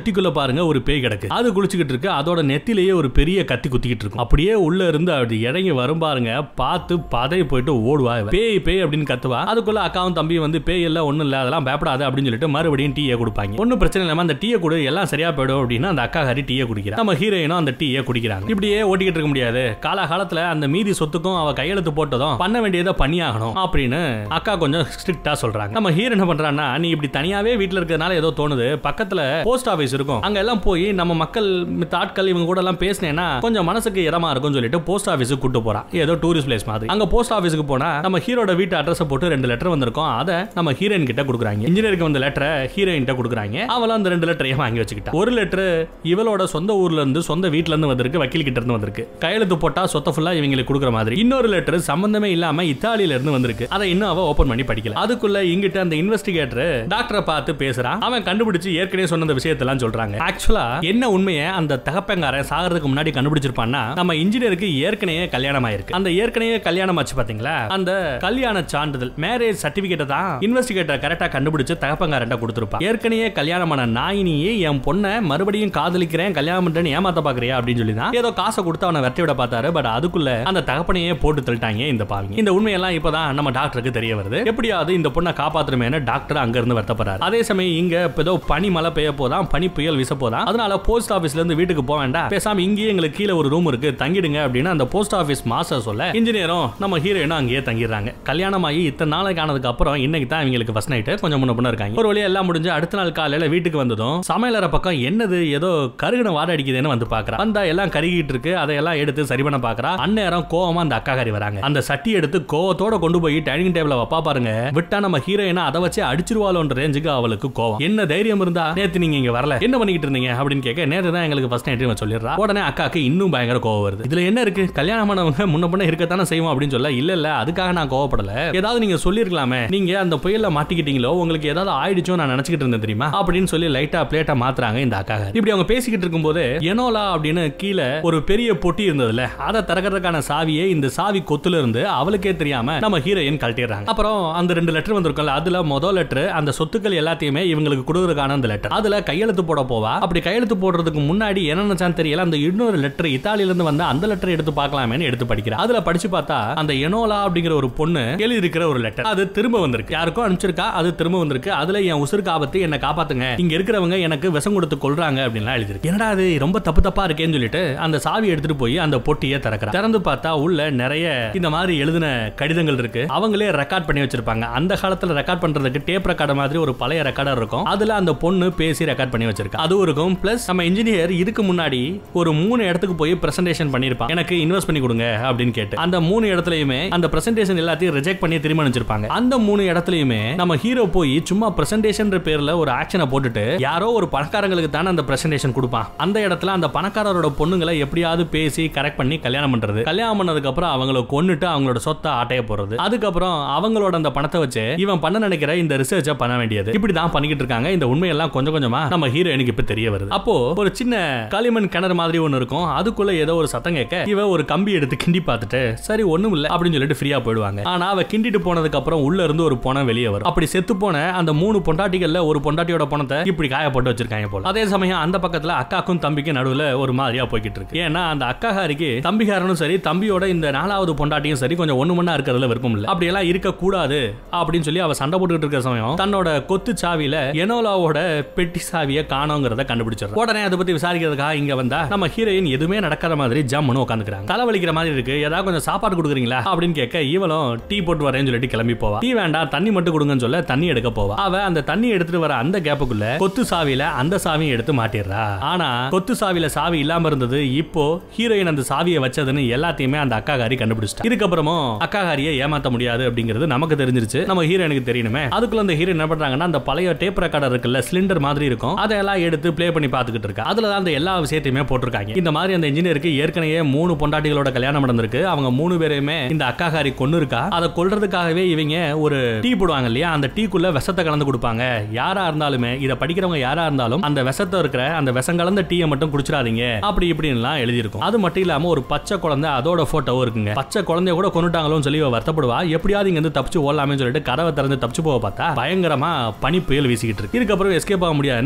டீக்குள்ள பாருங்க ஒரு பேய் கிடக்கு அது குளிச்சுக்கிட்டு இருக்கு அதோட நெத்திலேயே ஒரு பெரிய கத்தி குத்திக்கிட்டு இருக்கும் அப்படியே உள்ள இருந்து அப்படி இறங்கி வரும் பாருங்க பார்த்து பதவி போயிட்டு ஓடுவா இவ. பேய் பேய் அப்படின்னு கத்துவா அதுக்குள்ள அக்காவும் தம்பியும் வந்து பேய் இல்ல ஒண்ணும் இல்ல அதெல்லாம் பயப்படாது அப்படின்னு சொல்லிட்டு மறுபடியும் டீயை கொடுப்பாங்க ஒன்னும் பிரச்சனை இல்லாம அந்த டீயை கொடு எல்லாம் சரியா போயிடும் அப்படின்னு அந்த அக்கா ஹரி டீயை குடிக்கிறா நம்ம ஹீரோயினும் அந்த டீயை குடிக்கிறாங்க இப்படியே ஓட்டிக்கிட்டு இருக்க முடியாது காலகாலத்துல அந்த மீதி சொத்துக்கும் அவ கையெழுத்து போட்டதும் பண்ண வேண்டியதை பண்ணியாகணும் அப்படின்னு அக்கா கொஞ்சம் ஸ்ட்ரிக்டா சொல்றாங்க நம்ம ஹீரோ என்ன பண்றான்னா நீ இப்படி தனியாவே வீட்ல இருக்கிறதுனால ஏதோ தோணுது பக்கத்துல போஸ்ட் ஆபீஸ் இருக்கும் அங்க எல்லாம் போய் நம்ம மக்கள் மித்த ஆட்கள் இவங்க கூட எல்லாம் பேசினேன்னா கொஞ்சம் மனசுக்கு இதமா இருக்கும்னு சொல்லிட்டு போஸ்ட் ஆபீஸுக்கு கூட்டு போறான் ஏதோ டூரிஸ்ட் பிளேஸ் மாதிரி அங்க போஸ்ட் ஆபீஸ்க்கு போனா நம்ம ஹீரோட வீட்டு அட்ரஸ் போட்டு ரெண்டு லெட்டர் வந்திருக்கும் அதை நம்ம ஹீரோயின் கிட்ட கொடுக்குறாங்க இன்ஜினியருக்கு வந்த லெட்டரை ஹீரோயின் கிட்ட கொடுக்குறாங்க அவளும் அந்த ரெண்டு லெட்டரையும் வாங்கி வச்சுக்கிட்டா ஒரு லெட்டர் இவளோட சொந்த ஊர்ல இருந்து சொந்த வீட்ல இருந்து வந்திருக்கு வக்கீல் கிட்ட இருந்து வந்திருக்கு கையெழுத்து போட்டா சொத்தை ஃபுல்லா இவங்களுக்கு கொடுக்குற மாதிரி இன்னொரு லெட்டர் சம்பந்தமே இல்லாம இத்தாலியில இருந்து வந்திருக்கு அதை இன்னும் அவ ஓபன் பண்ணி படிக்கல அதுக்குள்ள இங்கிட்ட அந்த இன்வெஸ்டிகேட்டர் டாக்டரை பார்த்து பேசுறான் அவன் கண்டுபிடிச்சு ஏற்கனவே சொன்ன அந்த விஷயத்தெல்லாம் சொல்றாங்க ஆக்சுவலா என்ன உண்மையை அந்த தகப்பங்காரன் சாகிறதுக்கு முன்னாடி கண்டுபிடிச்சிருப்பான்னா நம்ம இன்ஜினியருக்கு ஏற்கனவே கல்யாணம் ஆயிருக்கு அந்த ஏற்கனவே கல்யாணம் ஆச்சு பாத்தீங்களா அந்த கல்யாண சான்றிதழ் மேரேஜ் சர்டிபிகேட் தான் இன்வெஸ்டிகேட்டர் கரெக்டா கண்டுபிடிச்சு தகப்பங்காரன்ட்ட கொடுத்துருப்பான் ஏற்கனவே கல்யாணமான நாயினியே என் பொண்ணை மறுபடியும் காதலிக்கிறேன் கல்யாணம் பண்றேன்னு ஏமாத்த பாக்குறியா அப்படின்னு சொல்லி தான் ஏதோ காசை கொடுத்து அவனை வெட்டி விட பார்த்தாரு பட் அதுக்குள்ள அந்த தகப்பனையே போட்டு தள்ளிட்டாங்க இந்த பாவிங்க இந்த உண்மையெல்லாம் இப்பதான் நம்ம டாக்டருக்கு தெரிய வருது எப்படியாவது இந்த பொண்ணை காப்பாத்துறமேனு டாக்டர் அங்க இருந்து வருத்தப்படுறாரு அதே சமயம் இங்க இப்ப ஏதோ பனி மழை பெய்ய போதான் பனி புயல் வீச போதான் அதனால போஸ்ட் ஆபீஸ்ல இருந்து வீட்டுக்கு போக வேண்டாம் பேசாம இங்கேயே எங்களுக்கு கீழே ஒரு ரூம் இருக்கு தங்கிடுங்க அப்படின்னு அந்த போஸ்ட் ஆபீஸ் மாஸ்டர் சொல்ல இன்ஜினியரும் நம்ம ஹீரோயினும் அங்கேயே தங்கிடுறாங்க கல்யாணம் ஆகி இத்தனை நாளைக்கு ஆனதுக்கு அப்புறம் இன்னைக்கு தான் இவங்களுக்கு ஃபர்ஸ்ட் நைட் கொஞ்சம் முன்ன பொண்ணு இருக்காங்க ஒரு வழியா எல்லாம் முடிஞ்சு அடுத்த நாள் காலையில வீட்டுக்கு வந்ததும் சமையலற பக்கம் என்னது ஏதோ கருகின வாடை அடிக்குதுன்னு வந்து பாக்குறா வந்தா எல்லாம் கருகிட்டு இருக்கு அதையெல்லாம் எடுத்து சரி பண்ண பாக்குறா அந்நேரம் கோவமா அந்த அக்கா காரி வராங்க அந்த சட்டி எடுத்து கோவத்தோட கொண்டு போய் டைனிங் டேபிள வைப்பா பாருங்க விட்டா நம்ம ஹீரோயினா அதை வச்சு அடிச்சிருவாளோன்ற ரேஞ்சுக்கு அவளுக்கு கோவம் என்ன தைரியம் இருந்தா நேத்து நீங்க இங்க வரல என்ன பண்ணிக்கிட்டு இருந்தீங்க அப்படின்னு கேட்க நேத்து தான் எங்களுக்கு ஃபர்ஸ்ட் நைட் சொல்லிடுறா உடனே அக்காக்கு இன்னும் பயங்கர கோவம் வருது இதுல என்ன இருக்கு கல்யாணமானவங்க முன்ன பண்ண இருக்கத்தானே செய்வோம் அப்படின்னு சொல்ல இல்ல இல்ல அதுக்காக நான் கோவப்படல ஏதாவது நீங்க சொல்லிருக்கலாமே நீங்க அந்த புயல்ல மாட்டிக்கிட்டீங்களோ உங்களுக்கு ஏதாவது ஆயிடுச்சோ நான் நினைச்சுக்கிட்டு இருந்தேன் தெரியுமா அப்படின்னு சொல்லி லைட்டா பிளேட்டா மாத்துறாங்க இந்த அக்காக இப்படி அவங்க பேசிக்கிட்டு இருக்கும்போது எனோலா அப்படின்னு கீழே ஒரு பெரிய பொட்டி இருந்ததுல அதை திறக்கிறதுக்கான சாவியே இந்த சாவி கொத்துல இருந்து அவளுக்கே தெரியாம நம்ம ஹீரோயின் கழட்டிடுறாங்க அப்புறம் அந்த ரெண்டு லெட்டர் வந்திருக்கும்ல அதுல முதல் லெட்டர் அந்த சொத்துக்கள் எல்லாத்தையுமே இவங்களுக்கு கொடுக்கறதுக்கான அந்த லெட்டர் அதுல கையெழுத்து போட போவா அப்படி கையெழுத்து போடுறதுக்கு முன்னாடி என்ன நினைச்சான்னு தெரியல அந்த இன்னொரு லெட்டர் இத்தாலியில இருந்து வந்த அந்த லெட்டர் எடுத்து பார்க்கலாமேன்னு எடுத்து படிக்கிறா அதுல படிச்சு பார்த்தா அந்த எனோலா அப்படிங்கிற ஒரு பொண்ணு எழுதி இருக்கிற ஒரு லெட்டர் அது திரும்ப வந்திருக்கு யாருக்கோ அனுப்பிச்சிருக்கா அது திரும்ப வந்திருக்கு அதுல என் உசுருக்கு ஆபத்து என்ன காப்பாத்துங்க இங்க இருக்கிறவங்க எனக்கு விஷம் கொடுத்து கொள்றாங்க அப்படின்லாம் எழுதிருக்கு என்னடா அது ரொம்ப தப்பு தப்பா இருக்கேன்னு சொல்லிட்டு அந்த சாவி எடுத்துட்டு போய் அந்த பொட்டியை திறக்கிறா திறந்து பார்த்தா உள்ள நிறைய இந்த மாதிரி எழுதின கடிதங்கள் இருக்கு அவங்களே ரெக்கார்ட் பண்ணி வச்சிருப்பாங்க அந்த காலத்துல ரெக்கார்ட் பண்றதுக்கு டேப் ரெக்கார்டர் மாதிரி ஒரு பழைய ரெக்கார்டர் இருக்கும் அதுல அந்த பொண்ணு பேசி ரெக்கார்ட் பண்ணி வச்சிருக்கு அதுவும் இருக்கும் பிளஸ் நம்ம இன்ஜினியர் இதுக்கு முன்னாடி ஒரு மூணு இடத்துக்கு போய் பிரசன்டேஷன் பண்ணிருப்பாங்க எனக்கு இன்வெஸ்ட் பண்ணி கொடுங்க அப்படின்னு கேட்டு அந்த மூணு இடத்துலயுமே அந்த பிரசன்டேஷன் எல்லாத்தையும் ரிஜெக்ட் பண்ணி திரும்ப அனுப்பிச்சிருப்பாங்க அந்த மூணு இடத்துலயுமே நம்ம ஹீரோ போய் சும்மா பிரசன்டேஷன் பேர்ல ஒரு ஆக்ஷனை போட்டுட்டு யாரோ ஒரு பணக்காரங்களுக்கு தானே அந்த பிரசன்டேஷன் கொடுப்பான் அந்த இடத்துல அந்த பணக்காரரோட பொண்ணுங்களை எப்படியாவது பேசி கரெக்ட் பண்ணி கல்யாணம் பண்றது கல்யாணம் பண்ணதுக்கு அப்புறம் அவங்கள கொன்னுட்டு அவங்களோட சொத்தை ஆட்டைய போறது அதுக்கப்புறம் அவங்களோட அந்த பணத்தை வச்சு இவன் பண்ண நினைக்கிற இந்த ரிசர்ச்சை பண்ண வேண்டியது இப்படி தான் பண்ணிக்கிட்டு இருக்காங்க இந்த உண்மையெல்லாம் கொஞ்சம் கொஞ்சமா நம்ம ஹீரோயினுக்கு இப்ப தெரிய வருது அப்போ ஒரு சின்ன களிமண் கிணறு மாதிரி ஒன்னு இருக்கும் அதுக்குள்ள ஏதோ ஒரு சத்தம் கேட்க இவ ஒரு கம்பி எடுத்து கிண்டி பார்த்துட்டு சரி ஒண்ணும் இல்ல அப்படின்னு சொல்லிட்டு ஃப்ரீயா போயிடுவாங்க ஆனா அவ கிண்டிட்டு போனதுக்கு அப்புறம் உள்ள இருந்து ஒரு பணம் வெளியே வரும் அப்படி செத்து போன அந்த மூணு பொண்டாட்டிகள்ல ஒரு பொண்டாட்டியோட பணத்தை இப்படி காய போட்டு வச்சிருக்காங்க போல அதே சமயம் அந்த பக்கத்துல அக்காக்கும் தம்பிக்கும் நடுவுல ஒரு மாதிரியா போய்கிட்டு இருக்கு ஏன்னா அந்த அக்காகாரிக்கு தம்பிகாரனும் சரி தம்பியோட இந்த நாலாவது பொண்டாட்டியும் சரி கொஞ்சம் ஒண்ணு மண்ணா இருக்கிறதுல விருப்பம் இல்ல அப்படி எல்லாம் இருக்க கூடாது அப்படின்னு சொல்லி அவ சண்டை போட்டுக்கிட்டு இருக்கிற சமயம் தன்னோட கொத்து சாவியில எனோலாவோட பெட்டி சாவியை காணோங்கிறத கண்டுபிடிச்சிடும் உடனே அதை பத்தி விசாரிக்கிறதுக்காக இங்க வந்தா நம்ம ஹீரோயின் எதுவுமே நடக்காத மாதிரி ஜம்முன்னு உட்காந்துக்கிறாங்க தலைவலிக்கிற மாதிரி இருக்கு ஏதாவது கொஞ்சம் சாப்பாடு கொடுக்குறீங்களா அப்படின்னு கேட்க இவளும் டீ போட்டு வரேன்னு சொல்லிட்டு கிளம்பி போவா டீ வேண்டாம் தண்ணி மட்டும் கொடுங்கன்னு சொல்ல தண்ணி எடுக்க போவா அவ அந்த தண்ணி எடுத்துட்டு வர அந்த கேப்புக்குள்ள கொத்து சாவியில அந்த சாவியை எடுத்து மாட்டிடுறா ஆனா கொத்து சாவியில சாவி இல்லாம இருந்தது இப்போ ஹீரோயின் அந்த சாவியை வச்சதுன்னு எல்லாத்தையுமே அந்த அக்காகாரி கண்டுபிடிச்சிட்டா இதுக்கப்புறமும் அக்காகாரியை ஏமாத்த முடியாது அப்படிங்கிறது நமக்கு தெரிஞ்சிருச்சு நம்ம ஹீரோயினுக்கு தெரியணுமே அதுக்குள்ள அந்த ஹீரோயின் என்ன பண்றாங்கன்னா அந்த பழைய டேப் ரெக்கார்டர் இருக்குல்ல சிலிண்டர் மாதிரி இருக்கும் அதெல்லாம் எடுத்து ப்ளே பண்ணி பார்த்துக்கிட்டு இருக்கா அதுல தான் அந்த எல்லா விஷயத்தையுமே போட்டிருக்காங்க இந்த மாதிரி அந்த இன்ஜினியருக்கு ஏற்கனவே மூணு பொண்டாட்டிகளோட கல்யாணம் நடந்திருக்கு அவங்க மூணு பேரையுமே இந்த அக்காகாரி கொண்டு இருக்கா அதை கொல்றதுக்காகவே இவங்க ஒரு டீ போடுவாங்க இல்லையா அந்த டீக்குள்ள விஷத்தை கலந்து கொடுப்பாங்க யாரா இருந்தாலுமே இதை படிக்கிறவங்க யாரா இருந்தாலும் அந்த விஷத்தை இருக்கிற அந்த விஷம் கலந்த டீயை மட்டும் குடிச்சிடாதீங்க அப்படி இப்படின்லாம் எழுதியிருக்கும் அது மட்டும் இல்லாம ஒரு பச்சை குழந்தை அதோட போட்டோவும் இருக்குங்க பச்சை குழந்தைய கூட கொண்டுட்டாங்களோன்னு சொல்லி இவ வருத்தப்படுவா எப்படியாவது இங்க இருந்து தப்பிச்சு ஓடலாமே சொல்லிட்டு கதவை திறந்து தப்பிச்சு போக பார்த்தா பயங்கரமா பனி புயல் வீசிக்கிட்டு இருக்கு இதுக்கப்புறம் எஸ்கேப் ஆக முடியாதுன்னு வெளியே வந்து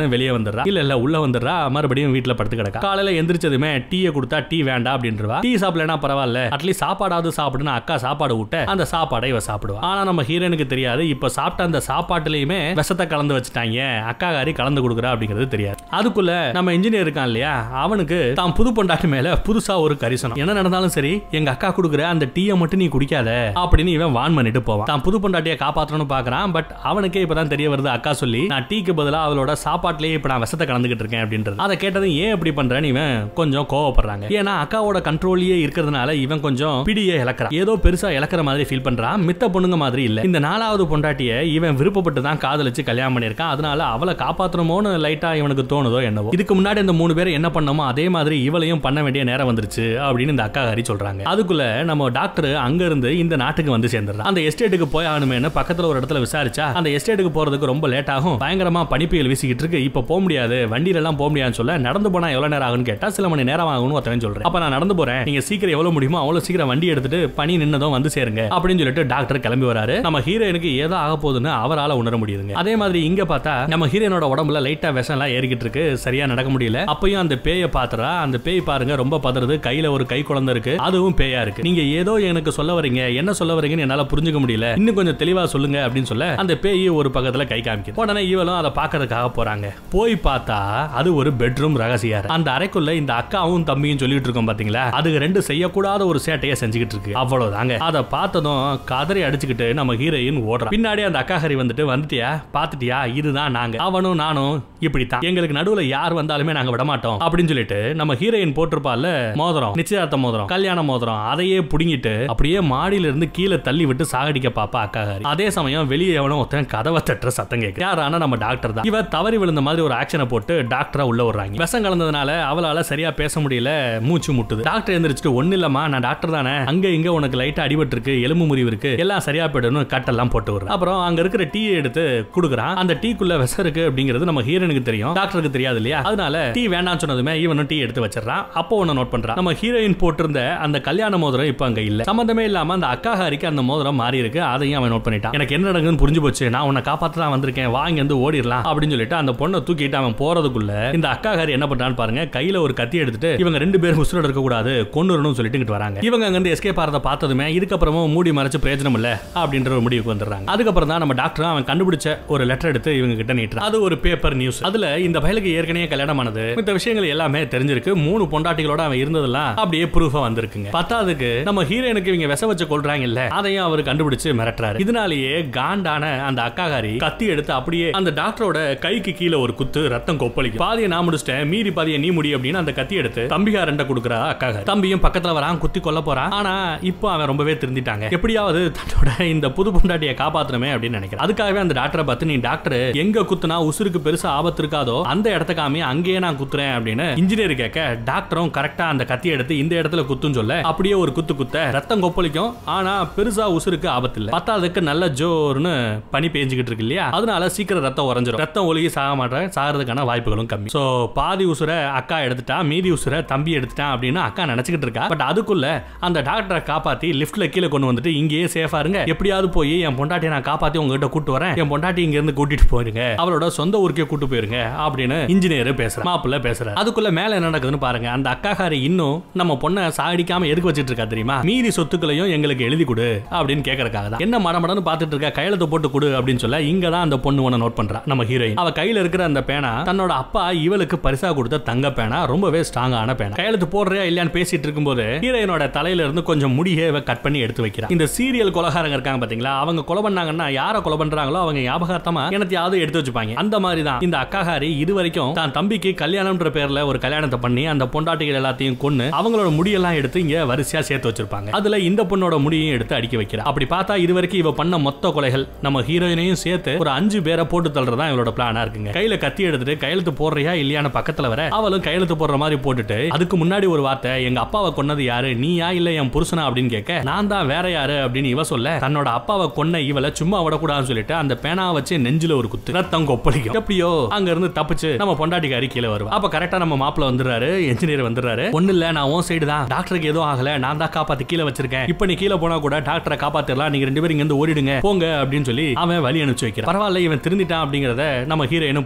வந்துடுறா இல்ல இல்ல உள்ள வந்துடுறா மறுபடியும் வீட்டுல படுத்து கிடக்கா காலையில எந்திரிச்சதுமே டீயை கொடுத்தா டீ வேண்டாம் அப்படின்றவா டீ சாப்பிடலனா பரவாயில்ல அட்லீஸ்ட் சாப்பாடாவது சாப்பிடுன்னு அக்கா சாப்பாடு விட்ட அந்த சாப்பாடை இவ சாப்பிடுவா ஆனா நம்ம ஹீரோனுக்கு தெரியாது இப்ப சாப்பிட்ட அந்த சாப்பாட்டுலயுமே விஷத்தை கலந்து வச்சுட்டாங்க அக்கா காரி கலந்து கொடுக்குறா அப்படிங்கிறது தெரியாது அதுக்குள்ள நம்ம இன்ஜினியர் இருக்கான் இல்லையா அவனுக்கு தான் புது பொண்டாட்டி மேல புதுசா ஒரு கரிசனம் என்ன நடந்தாலும் சரி எங்க அக்கா கொடுக்குற அந்த டீயை மட்டும் நீ குடிக்காத அப்படின்னு இவன் வான் பண்ணிட்டு போவான் தான் புது பொண்டாட்டியை காப்பாற்றணும்னு பாக்குறான் பட் அவனுக்கே இப்பதான் தெரிய வருது அக்கா சொல்லி நான் டீக்கு பதிலா அவளோட சாப்பாட்டுலயே இப்ப நான் விஷத்தை கலந்துகிட்டு இருக்கேன் அப்படின்றது அதை கேட்டதும் ஏன் இப்படி பண்றேன்னு இவன் கொஞ்சம் கோவப்படுறாங்க ஏன்னா அக்காவோட கண்ட்ரோல்லயே இருக்கிறதுனால இவன் கொஞ்சம் பிடிய இழக்கிறான் ஏதோ பெருசா இழக்கிற மாதிரி ஃபீல் பண்றான் மித்த பொண்ணுங்க மாதிரி இல்ல இந்த நாலாவது பொண்டாட்டிய இவன் விருப்பப்பட்டு தான் காதலிச்சு கல்யாணம் பண்ணியிருக்கான் அதனால அவளை காப்பாற்றணுமோன்னு லைட்டா இவனுக்கு தோணுதோ என்னவோ இதுக்கு முன்னாடி இந்த மூணு பேர் என்ன பண்ணமோ அதே மாதிரி இவளையும் பண்ண வேண்டிய நேரம் வந்துருச்சு அப்படின்னு இந்த அக்கா ஹரி சொல்றாங்க அதுக்குள்ள நம்ம டாக்டர் அங்க இருந்து இந்த நாட்டுக்கு வந்து சேர்ந்துடுறான் அந்த எஸ்டேட்டுக்கு போய் ஆகணுமேனு பக்கத்துல ஒரு இடத்துல விசாரிச்சா அந்த எஸ்டேட்டுக்கு போறதுக்கு ரொம்ப லேட் ஆகும் பயங்கரமா பனிப்புயல் வீசிக்கிட்டு இருக்கு இப்ப போக முடியாது வண்டியில எல்லாம் போக முடியாதுன்னு சொல்ல நடந்து போனா எவ்வளவு நேரம் ஆகும்னு கேட்டா சில மணி நேரம் ஆகும்னு ஒருத்தவன் சொல்றேன் அப்ப நான் நடந்து போறேன் நீங்க சீக்கிரம் எவ்வளவு முடியுமோ அவ்வளவு சீக்கிரம் வண்டி எடுத்துட்டு பனி நின்னதும் வந்து சேருங்க அப்படின்னு சொல்லிட்டு டாக்டர் கிளம்பி வராரு நம்ம ஹீரோயினுக்கு ஏதோ ஆக போகுதுன்னு அவரால உணர முடியுதுங்க அதே மாதிரி இங்க பார்த்தா நம்ம ஹீரோயினோட உடம்புல லைட்டா விஷம் எல்லாம் ஏறிக்கிட்டு இருக்கு சரியா நடக்க முடியல அப்பயும் அந்த பேயை பாத்துறா அந்த பேய் பாருங்க ரொம்ப பதறது கையில ஒரு கை குழந்தை இருக்கு அதுவும் பேயா இருக்கு நீங்க ஏதோ எனக்கு சொல்ல வரீங்க என்ன சொல்ல வரீங்கன்னு என்னால புரிஞ்சுக்க முடியல இன்னும் கொஞ்சம் தெளிவா சொல்லுங்க அப்படின்னு சொல்ல அந்த பேய் ஒரு பக்கத்துல கை காமிக்குது உடனே இவளும் அதை பாக்குறதுக்காக போறாங்க போய் பார்த்தா அது ஒரு பெட்ரூம் ரகசிய அறை. அந்த அறைக்குள்ள இந்த அக்காவும் தம்பியும் சொல்லிட்டு இருக்கோம் பாத்தீங்களா அதுக்கு ரெண்டு செய்யக்கூடாத ஒரு சேட்டையை செஞ்சுக்கிட்டு இருக்கு அவ்வளவுதாங்க அதை பார்த்ததும் கதறி அடிச்சுக்கிட்டு நம்ம ஹீரோயின் ஓடுறான் பின்னாடி அந்த அக்கா ஹரி வந்துட்டு வந்துட்டியா பாத்துட்டியா இதுதான் நாங்க அவனும் நானும் இப்படித்தான் எங்களுக்கு நடுவுல யார் வந்தாலுமே நாங்க விட மாட்டோம் அப்படின்னு சொல்லிட்டு நம்ம ஹீரோயின் போட்டிருப்பால மோதிரம் நிச்சயதார்த்த மோதிரம் கல்யாண மோதிரம் அதையே புடுங்கிட்டு அப்படியே மாடியில இருந்து கீழே தள்ளி விட்டு சாகடிக்க பாப்பா அக்கா ஹரி அதே சமயம் வெளியே எவனோ ஒருத்தன் கதவை தட்டுற சத்தம் கேட்கு யாரான நம்ம டாக்டர் தான் இவ தவறி விழுந்த மாதிரி ஒரு ஆக்ஷனை போட்டு டாக்டரா உள்ள விடுறாங்க விஷம் கலந்ததுனால அவளால சரியா பேச முடியல மூச்சு முட்டுது டாக்டர் எந்திரிச்சிட்டு ஒண்ணு இல்லம்மா நான் டாக்டர் தானே அங்க இங்க உனக்கு லைட்டா அடிபட்டு இருக்கு எலும்பு முறிவு இருக்கு எல்லாம் சரியா போயிடணும் கட்டெல்லாம் போட்டு விடுறேன் அப்புறம் அங்க இருக்கிற டீயை எடுத்து குடுக்குறான் அந்த டீக்குள்ள விஷம் இருக்கு அப்படிங்கிறது நம்ம ஹீரோனுக்கு தெரியும் டாக்டருக்கு தெரியாது இல்லையா அதனால டீ வேண்டாம்னு சொன்னதுமே இவனும் டீ எடுத்து வச்சிடறான் அப்போ ஒன்னு நோட் பண்றான் நம்ம ஹீரோயின் போட்டிருந்த அந்த கல்யாண மோதிரம் இப்ப அங்க இல்ல சம்பந்தமே இல்லாம அந்த அக்கா ஹாரிக்கு அந்த மோதிரம் மாறி இருக்கு அதையும் அவன் நோட் பண்ணிட்டான் எனக்கு என்ன நடக்குதுன்னு புரிஞ்சு போச்சு நான் உன்னை காப்பாத்த தான் வந்திருக்கேன் வாங்கி வந்து ஓடிடலாம் அப்படின்னு சொல்லிட்டு அந்த பொண்ணை தூக்கிட்டு அவன் போறதுக்குள்ள இந்த அக்கா ஹாரி என்ன பண்றான்னு பாருங்க கையில ஒரு கத்தி எடுத்துட்டு இவங்க ரெண்டு பேரும் உசுரோட இருக்க கூடாது கொண்டுறணும் சொல்லிட்டு இங்கிட்டு வராங்க இவங்க அங்க இருந்து எஸ்கேப் ஆறத பார்த்ததுமே இதுக்கப்புறமும் மூடி மறைச்சு பிரயோஜனம் இல்ல அப்படின்ற ஒரு முடிவுக்கு வந்துடுறாங்க அதுக்கப்புறம் தான் நம்ம டாக்டர் அவன் கண்டுபிடிச்ச ஒரு லெட்டர் எடுத்து இவங்க கிட்ட நீட்டுறான் அது ஒரு பேப்பர் நியூஸ் அதுல இந்த பயலுக்கு ஏற்கனவே கல்யாணம் ஆனது இந்த விஷயங்கள் எல்லாமே தெரிஞ்சிருக்கு மூணு பொண்டாட்டிகளோட அவன் இருந்ததெல்லாம் அப்படியே ப்ரூஃபா வந்திருக்குங்க பத்தாவதுக்கு நம்ம ஹீரோனுக்கு இவங்க விச வச்சு கொள்றாங்க இல்ல அதையும் அவர் கண்டுபிடிச்சு மிரட்டுறாரு இதனாலேயே காண்டான அந்த அக்காகாரி கத்தி எடுத்து அப்படியே அந்த டாக்டரோட கைக்கு கீழே ஒரு குத்து ரத்தம் கொப்பளிக்கும் பாதியை நான் முடிச்சிட்டேன் மீறி பாதியை நீ முடி அப்படின்னு அந்த கத்தி எடுத்து தம்பிகா ரெண்ட கொடுக்குறா அக்காகாரி தம்பியும் பக்கத்துல வரான் குத்தி கொல்ல போறான் ஆனா இப்போ அவன் ரொம்பவே திருந்திட்டாங்க எப்படியாவது தன்னோட இந்த புது பொண்டாட்டியை காப்பாத்தணுமே அப்படின்னு நினைக்கிறேன் அதுக்காகவே அந்த டாக்டரை பார்த்து நீ டாக்டர் எங்க குத்துனா உசுருக்கு பெருசா ஆபத்து இருக்காதோ அந்த இடத்த காமி அங்கேயே நான் குத்துறேன் அப்படின்னு இன்ஜினியர் கேட்க டாக்டரும் கரெக்டா அந்த கத்தி எடுத்து இந்த இடத்துல குத்துன்னு சொல்ல அப்படியே ஒரு குத்து குத்த ரத்தம் கொப்பளிக்கும் ஆனா பெருசா உசுருக்கு ஆபத்து இல்ல பத்தாவதுக்கு நல்ல ஜோர்னு பனி பேஞ்சுக்கிட்டு இருக்கு இல்லையா அதனால சீக்கிரம் ரத்தம் உறைஞ்சிரும் ரத்தம் ஒழுகி சாக மாட்டேன் சாகிறதுக்கான வாய்ப்புகளும் கம்மி சோ பாதி உசுரை அக்கா எடுத்துட்டா மீதி உசுரை தம்பி எடுத்துட்டான் அப்படின்னு அக்கா நினைச்சுக்கிட்டு இருக்கா பட் அதுக்குள்ள அந்த டாக்டரை காப்பாத்தி லிஃப்ட்ல கீழே கொண்டு வந்துட்டு இங்கேயே சேஃபா இருங்க எப்படியாவது போய் என் பொண்டாட்டியை நான் காப்பாத்தி உங்ககிட்ட கூட்டு வரேன் என் பொண்டாட்டி இங்க இருந்து கூட்டிட்டு போயிருங்க அவளோட சொந்த ஊருக்கே கூட்டு போயிருங்க அப்படின்னு இன்ஜினியர் பேசுறாரு மாப்பிள்ள பேசுறாரு அதுக்குள்ள மேல என்ன நடக்குதுன்னு பாருங்க அந்த அக்காகாரி இன்னும் நம்ம பொண்ணை சாடிக்காம எதுக்கு வச்சிட்டு இருக்கா தெரியுமா மீதி சொத்துக்களையும் எங்களுக்கு எழுதி கொடு அப்படின்னு கேட்கறதுக்காக தான் என்ன மடமடன்னு பார்த்துட்டு இருக்கா கையெழுத்து போட்டு கொடு அப்படின்னு சொல்ல இங்க தான் அந்த பொண்ணு ஒண்ணு நோட் பண்றா நம்ம ஹீரோயின் அவ கையில இருக்கிற அந்த பேனா தன்னோட அப்பா இவளுக்கு பரிசா கொடுத்த தங்க பேனா ரொம்பவே ஸ்ட்ராங்கான பேனா கையெழுத்து போடுறியா இல்லையான்னு பேசிட்டு இருக்கும்போது ஹீரோயினோட தலையில இருந்து கொஞ்சம் முடியை இவ கட் பண்ணி எடுத்து வைக்கிறா இந்த சீரியல் கொலகாரங்க இருக்காங்க பாத்தீங்களா அவங்க கொலை பண்ணாங்கன்னா யாரை கொலை பண்றாங்களோ அவங்க ஞாபகார்த்தமா எனத்தையாவது எடுத்து வச்சுப்பாங்க அந்த மாதிரி தான் இந்த அக்காகாரி இது வரைக்கும் தான் தம்பிக்கு கல்யாணம்ன்ற பேர்ல ஒரு கல்யாணத்தை பண்ணி அந்த பொண்டாட்டிகள் எல்லாத்தையும் கொன்னு அவங்களோட முடியெல்லாம் எடுத்து இங்க வரிசையா சேர்த்து வச்சிருப்பாங்க அதுல இந்த பொண்ணோட முடியையும் எடுத்து அடிக்க வைக்கிறா அப்படி பார்த்தா இது வரைக்கும் இவ பண்ண மொத்த கொலைகள் நம்ம ஹீரோயினையும் சேர்த்து ஒரு அஞ்சு பேரை போட்டு தள்ளுறதா இவளோட பிளானா இருக்குங்க கையில கத்தி எடுத்துட்டு கையெழுத்து போடுறியா இல்லையான பக்கத்துல வர அவளும் கையெழுத்து போடுற மாதிரி போட்டுட்டு அதுக்கு முன்னாடி ஒரு வார்த்தை எங்க அப்பாவை கொன்னது யாரு நீயா இல்ல என் புருஷனா அப்படின்னு கேட்க நான் தான் வேற யாரு அப்படின்னு இவ சொல்ல தன்னோட அப்பாவை கொன்ன இவளை சும்மா விடக்கூடாதுன்னு சொல்லிட்டு அந்த பேனா வச்சு நெஞ்சில ஒரு குத்து ரத்தம் கொப்பளிக்கும் எப்படியோ அங்க இருந்து தப்பிச்சு நம்ம பொண்டாட்டிக்காரி கீழே வருவா அப்ப கரெக்டா நம்ம மாப்பிள்ள வந்துடுறாரு என்ஜினியர் வந்துடுறாரு ஒண்ணு இல்ல நான் உன் சைடு தான் டாக்டருக்கு எதுவும் ஆகல நான் தான் காப்பாத்தி கீழே வச்சிருக்கேன் இப்ப நீ கீழே போனா கூட டாக்டரை காப்பாத்திடலாம் நீங்க ரெண்டு பேரும் இங்க இருந்து ஓடிடுங்க போங்க அப்படின்னு சொல்லி அவன் வழி அனுப்பிச்சு வைக்கிறான் பரவாயில்ல இவன் திருந்திட்டான் அப்படிங்கறத நம்ம ஹீரோயினும் புரிஞ்சுக்கிறாங்க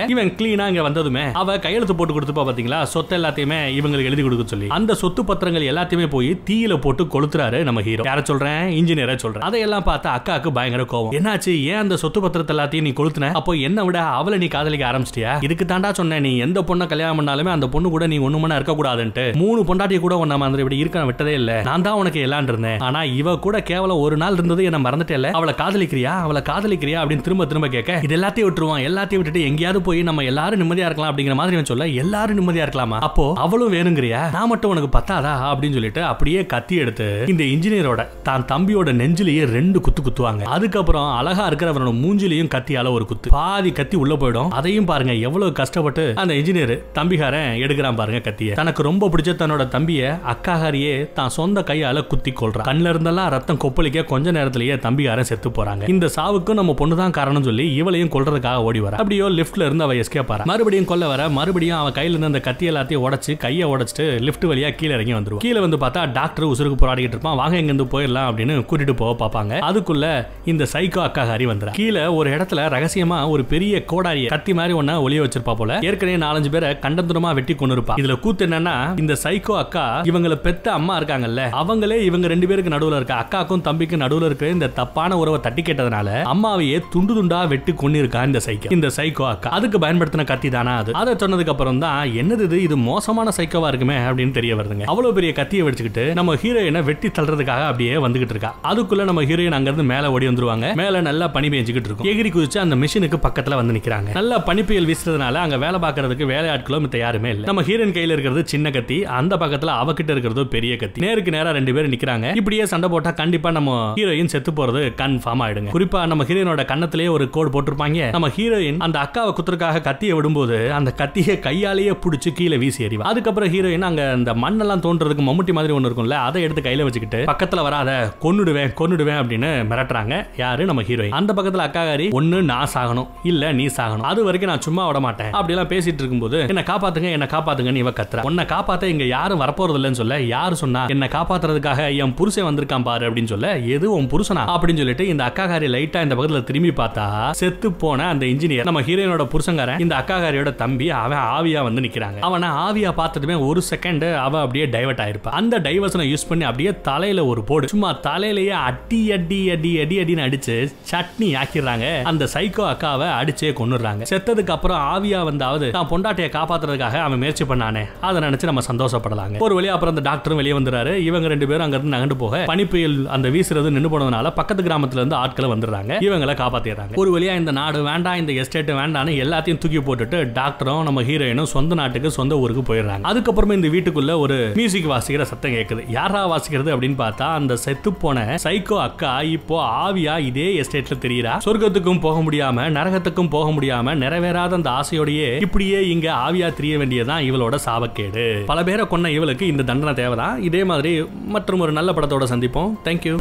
இவன் கிளீனா இங்க வந்ததுமே அவ கையெழுத்து போட்டு கொடுத்துப்பா பாத்தீங்களா சொத்து எல்லாத்தையுமே இவங்களுக்கு எழுதி கொடுக்க சொல்லி அந்த சொத்து பத்திரங்கள் எல்லாத்தையுமே போய் தீயில போட்டு கொளுத்துறாரு நம்ம ஹீரோ யார சொல்றேன் இன்ஜினியரை சொல்றேன் அதையெல்லாம் பார்த்து அக்காவுக்கு பயங்கர கோவம் என்னாச்சு ஏன் அந்த சொத்து பத்திரத்தை எல்லாத்தையும் நீ கொளுத்துன அப்போ என்ன விட அவளை நீ காதலிக்க ஆரம்பிச்சிட்டியா இதுக்கு தாண்டா சொன்னேன் நீ எந்த பொண்ணை கல்யாணம் பண்ணாலுமே அந்த பொண்ணு கூட நீ ஒண்ணு மணி இருக்க கூடாதுன்ட்டு மூணு பொண்டாட்டிய கூட உன்ன மாதிரி இப்படி இருக்க விட்டதே இல்ல நான் தான் உனக்கு எல்லாம் இருந்தேன் ஆனா இவ கூட கேவலம் ஒரு நாள் இருந்தது என்ன மறந்துட்டேல அவளை காதலிக்கிறியா அவளை காதலிக்கிறியா அப்படின்னு திரும்ப திரும்ப கேட்க இது எல்லாத்தையும் விட்டுருவான் எல்லாத்தையும் விட்டுட்டு எங்கேயாவது போய் நம்ம எல்லாரும் நிம்மதியா இருக்கலாம் அப்படிங்கிற மாதிரி இவன் சொல்ல எல்லாரும் நிம்மதியா இருக்கலாமா அப்போ அவளும் வேணுங்கிறியா நான் மட்டும் உனக்கு பத்தாதா அப்படின்னு சொல்லிட்டு அப்படியே கத்தி எடுத்து இந்த இன்ஜினியரோட தான் தம்பியோட நெஞ்சிலேயே ரெண்டு குத்து குத்துவாங்க அதுக்கப்புறம் அழகா இருக்கிறவனோட மூஞ்சிலையும் கத்தியால ஒரு குத்து பாதி கத்தி உள்ள போயிடும் அதையும் பாருங்க எவ்வளவு கஷ்டப்பட்டு அந்த இன்ஜினியர் தம்பிகாரன் எடுக்கிறான் பாருங்க கத்திய தனக்கு ரொம்ப பிடிச்ச தன்னோட தம்பிய அக்காகாரியே தான் சொந்த கையால குத்தி கொள்றான் கண்ணுல இருந்தெல்லாம் ரத்தம் கொப்பளிக்க கொஞ்ச நேரத்திலேயே தம்பிகாரன் செத்து போறாங்க இந்த சாவுக்கு நம்ம பொண்ணு தான் காரணம் சொல்லி இவளையும் கொல்றதுக்காக ஓடி வர அப்படியோ லிஃப்ட்ல இருந்து அவ எஸ்கேப் ஆறா மறுபடியும் கொல்ல வர மறுபடியும் அவன் கையில இருந்த அந்த கத்தி எல்லாத்தையும் உடைச்சு கையை உடைச்சிட்டு லிஃப்ட் வழியா கீழே இறங்கி வந்துருவான் கீழே வந்து பார்த்தா டாக்டர் உசுருக்கு போராடிக்கிட்டு இருப்பான் வாங்க இங்க இருந்து போயிடலாம் அப்படின்னு கூட்டிட்டு போக பார்ப்பாங்க அதுக்குள்ள இந்த சைக்கோ அக்காகாரி வந்துடுறா கீழே ஒரு இடத்துல ரகசியமா ஒரு பெரிய கோடாரிய கத்தி மாதிரி ஒண்ண ஒளிய வச்சிருப்பா போல ஏற்கனவே நாலஞ்சு பேரை கண்டந்துரமா வெட்டி கொண்டு இருப்பா இதுல கூத்து என்னன்னா இந்த சைக்கோ அக்கா இவங்கள பெத்த அம்மா இருக்காங்கல்ல அவங்களே இவங்க ரெண்டு பேருக்கு நடுவுல இருக்க அக்காக்கும் தம்பிக்கும் நடுவுல இருக்க இந்த தப்பான உறவை தட்டி கேட்டதுனால அம்மாவையே துண்டு துண்டா வெட்டி கொண்டு இருக்கா இந்த சைக்கோ இந்த சைக்கோ அக்கா அதுக்கு பயன்படுத்தின கத்தி தானா அது அதை சொன்னதுக்கு அப்புறம் தான் என்னது இது இது மோசமான சைக்கோவா இருக்குமே அப்படின்னு தெரிய வருதுங்க அவ்வளவு பெரிய கத்தியை வச்சுக்கிட்டு நம்ம ஹீரோயினை வெட்டி தள்ளுறதுக்காக அப்படியே வந்துகிட்டு இருக்கா அதுக்குள்ள நம்ம ஹீரோயின் அங்க இருந்து மேல ஓடி வந்துருவாங்க மேல நல்லா பனி பெஞ்சுக்கிட்டு இருக்கும் எகிரி குதிச்சு அந்த மிஷினுக்கு பக்கத்துல வந்து நிக்கிறாங்க நல்லா பனி புயல் வீசுறதுனால அங்க வேலை பார்க்கறதுக்கு வேலையாட்களோ மித்த யாருமே இல்ல நம்ம ஹீரோயின் கையில இருக்கிறது சின்ன கத்தி அந்த பக்கத்துல அவகிட்ட இருக்கிறது பெரிய கத்தி நேருக்கு நேரா ரெண்டு பேரும் நிக்கிறாங்க இப்படியே சண்டை போட்டா கண்டிப்பா நம்ம ஹீரோயின் செத்து போறது கன்ஃபார்ம் ஆயிடுங்க குறிப்பா நம்ம ஹீரோயினோட கண்ணத்திலேயே ஒரு கோடு போட்டிருப்பாங்க நம்ம ஹீரோயின் அந்த அக்காவை குத்துறதுக்காக கத்தியை விடும்போது அந்த கத்தியை கையாலேயே பிடிச்சு கீழே வீசி எறிவா அதுக்கப்புறம் ஹீரோயின் அங்க அந்த மண்ணெல்லாம் தோன்றதுக்கு மம்முட்டி மாதிரி ஒன்று இருக்கும்ல அதை எடுத்து கையில வச்சுக்கிட்டு பக்கத்துல வராத கொன்னுடுவேன் கொன்னுடுவேன் அப்படின்னு மிரட்டுறாங்க யாரு நம்ம ஹீரோயின் அந்த பக்கத்துல அக்காகாரி ஒண்ணு நான் சாகணும் இல்ல நீ சாகணும் அது வரைக்கும் நான் சும்மா விட மாட்டேன் அப்படி எல்லாம் பேசிட்டு இருக்கும்போது என்ன காப்பாத்துங்க என்ன காப்பாத்துங்கன்னு இவ கத்துறா உன்னை காப்பாத்த இங்க யாரும் வரப்போறது இல்லைன்னு சொல்ல யாரு சொன்னா என்ன காப்பாத்துறதுக்காக என் புருஷன் வந்திருக்கான் பாரு அப்படின்னு சொல்ல எது உன் புருஷனா அப்படின்னு சொல்லிட்டு இந்த அக்காகாரி லைட்டா இந்த பக்கத்துல திரும்பி பார்த்தா செத்து போன அந்த இன்ஜினியர் நம்ம ஹீரோயினோட புருஷங்காரன் இந்த அக்காகாரியோட தம்பி அவன் ஆவியா வந்து நிக்கிறாங்க அவனை ஆவியா பார்த்ததுமே ஒரு செகண்ட் அவ அப்படியே டைவர்ட் ஆயிருப்பா அந்த டைவர்ஷனை யூஸ் பண்ணி அப்படியே தலையில ஒரு போடு சும்மா தலையிலேயே அடி அடி அடி அடி அடின்னு அடிச்சு சட்னி ஆக்கிடுறாங்க அந்த சைக்கோ அக்காவை அடிச்சே கொன்னுடுறாங்க செத்ததுக்கு அப்புறம் ஆவியா வந்தாவது தான் பொண்டாட்டியை காப்பாத்துறதுக்காக அவன் முயற்சி பண்ணானே அதை நினைச்சு நம்ம சந்தோஷப்படலாங்க ஒரு வழியா அப்புறம் அந்த டாக்டரும் வெளியே வந்துறாரு இவங்க ரெண்டு பேரும் அங்க இருந்து நகண்டு போக பனிப்புயல் அந்த வீசுறது நின்று போனதுனால பக்கத்து கிராமத்துல இருந்து ஆட்களை வந்துடுறாங்க இவங்களை காப்பாத்திடுறாங்க ஒரு வழியா இந்த நாடு வேண்டாம் இந்த எஸ்டேட் வேண்டாம்னு எல்லாத்தையும் தூக்கி போட்டுட்டு டாக்டரும் நம்ம ஹீரோயினும் சொந்த நாட்டுக்கு சொந்த ஊருக்கு போயிடுறாங்க அதுக்கப்புறமா இந்த வீட்டுக்குள்ள ஒரு மியூசிக் வாசிக்கிற சத்தம் கேட்குது யாரா வாசிக்கிறது அப்படின்னு பார்த்தா அந்த செத்து போன சைக்கோ அக்கா இப்போ ஆவியா இதே எஸ்டேட்ல தெரியுறா சொர்க்கத்துக்கும் போக முடியாம நரகத்துக்கும் போக முடியாம நிறைவேறாத அந்த ஆசையோடயே இப்படியே இங்க ஆவியா தெரிய வேண்டியதுதான் இவளோட சாபக்கேடு பல பேரை கொன்ன இவளுக்கு இந்த தண்டனை தேவைதான் இதே மாதிரி மற்றும் ஒரு நல்ல படத்தோட சந்திப்போம் தேங்க்யூ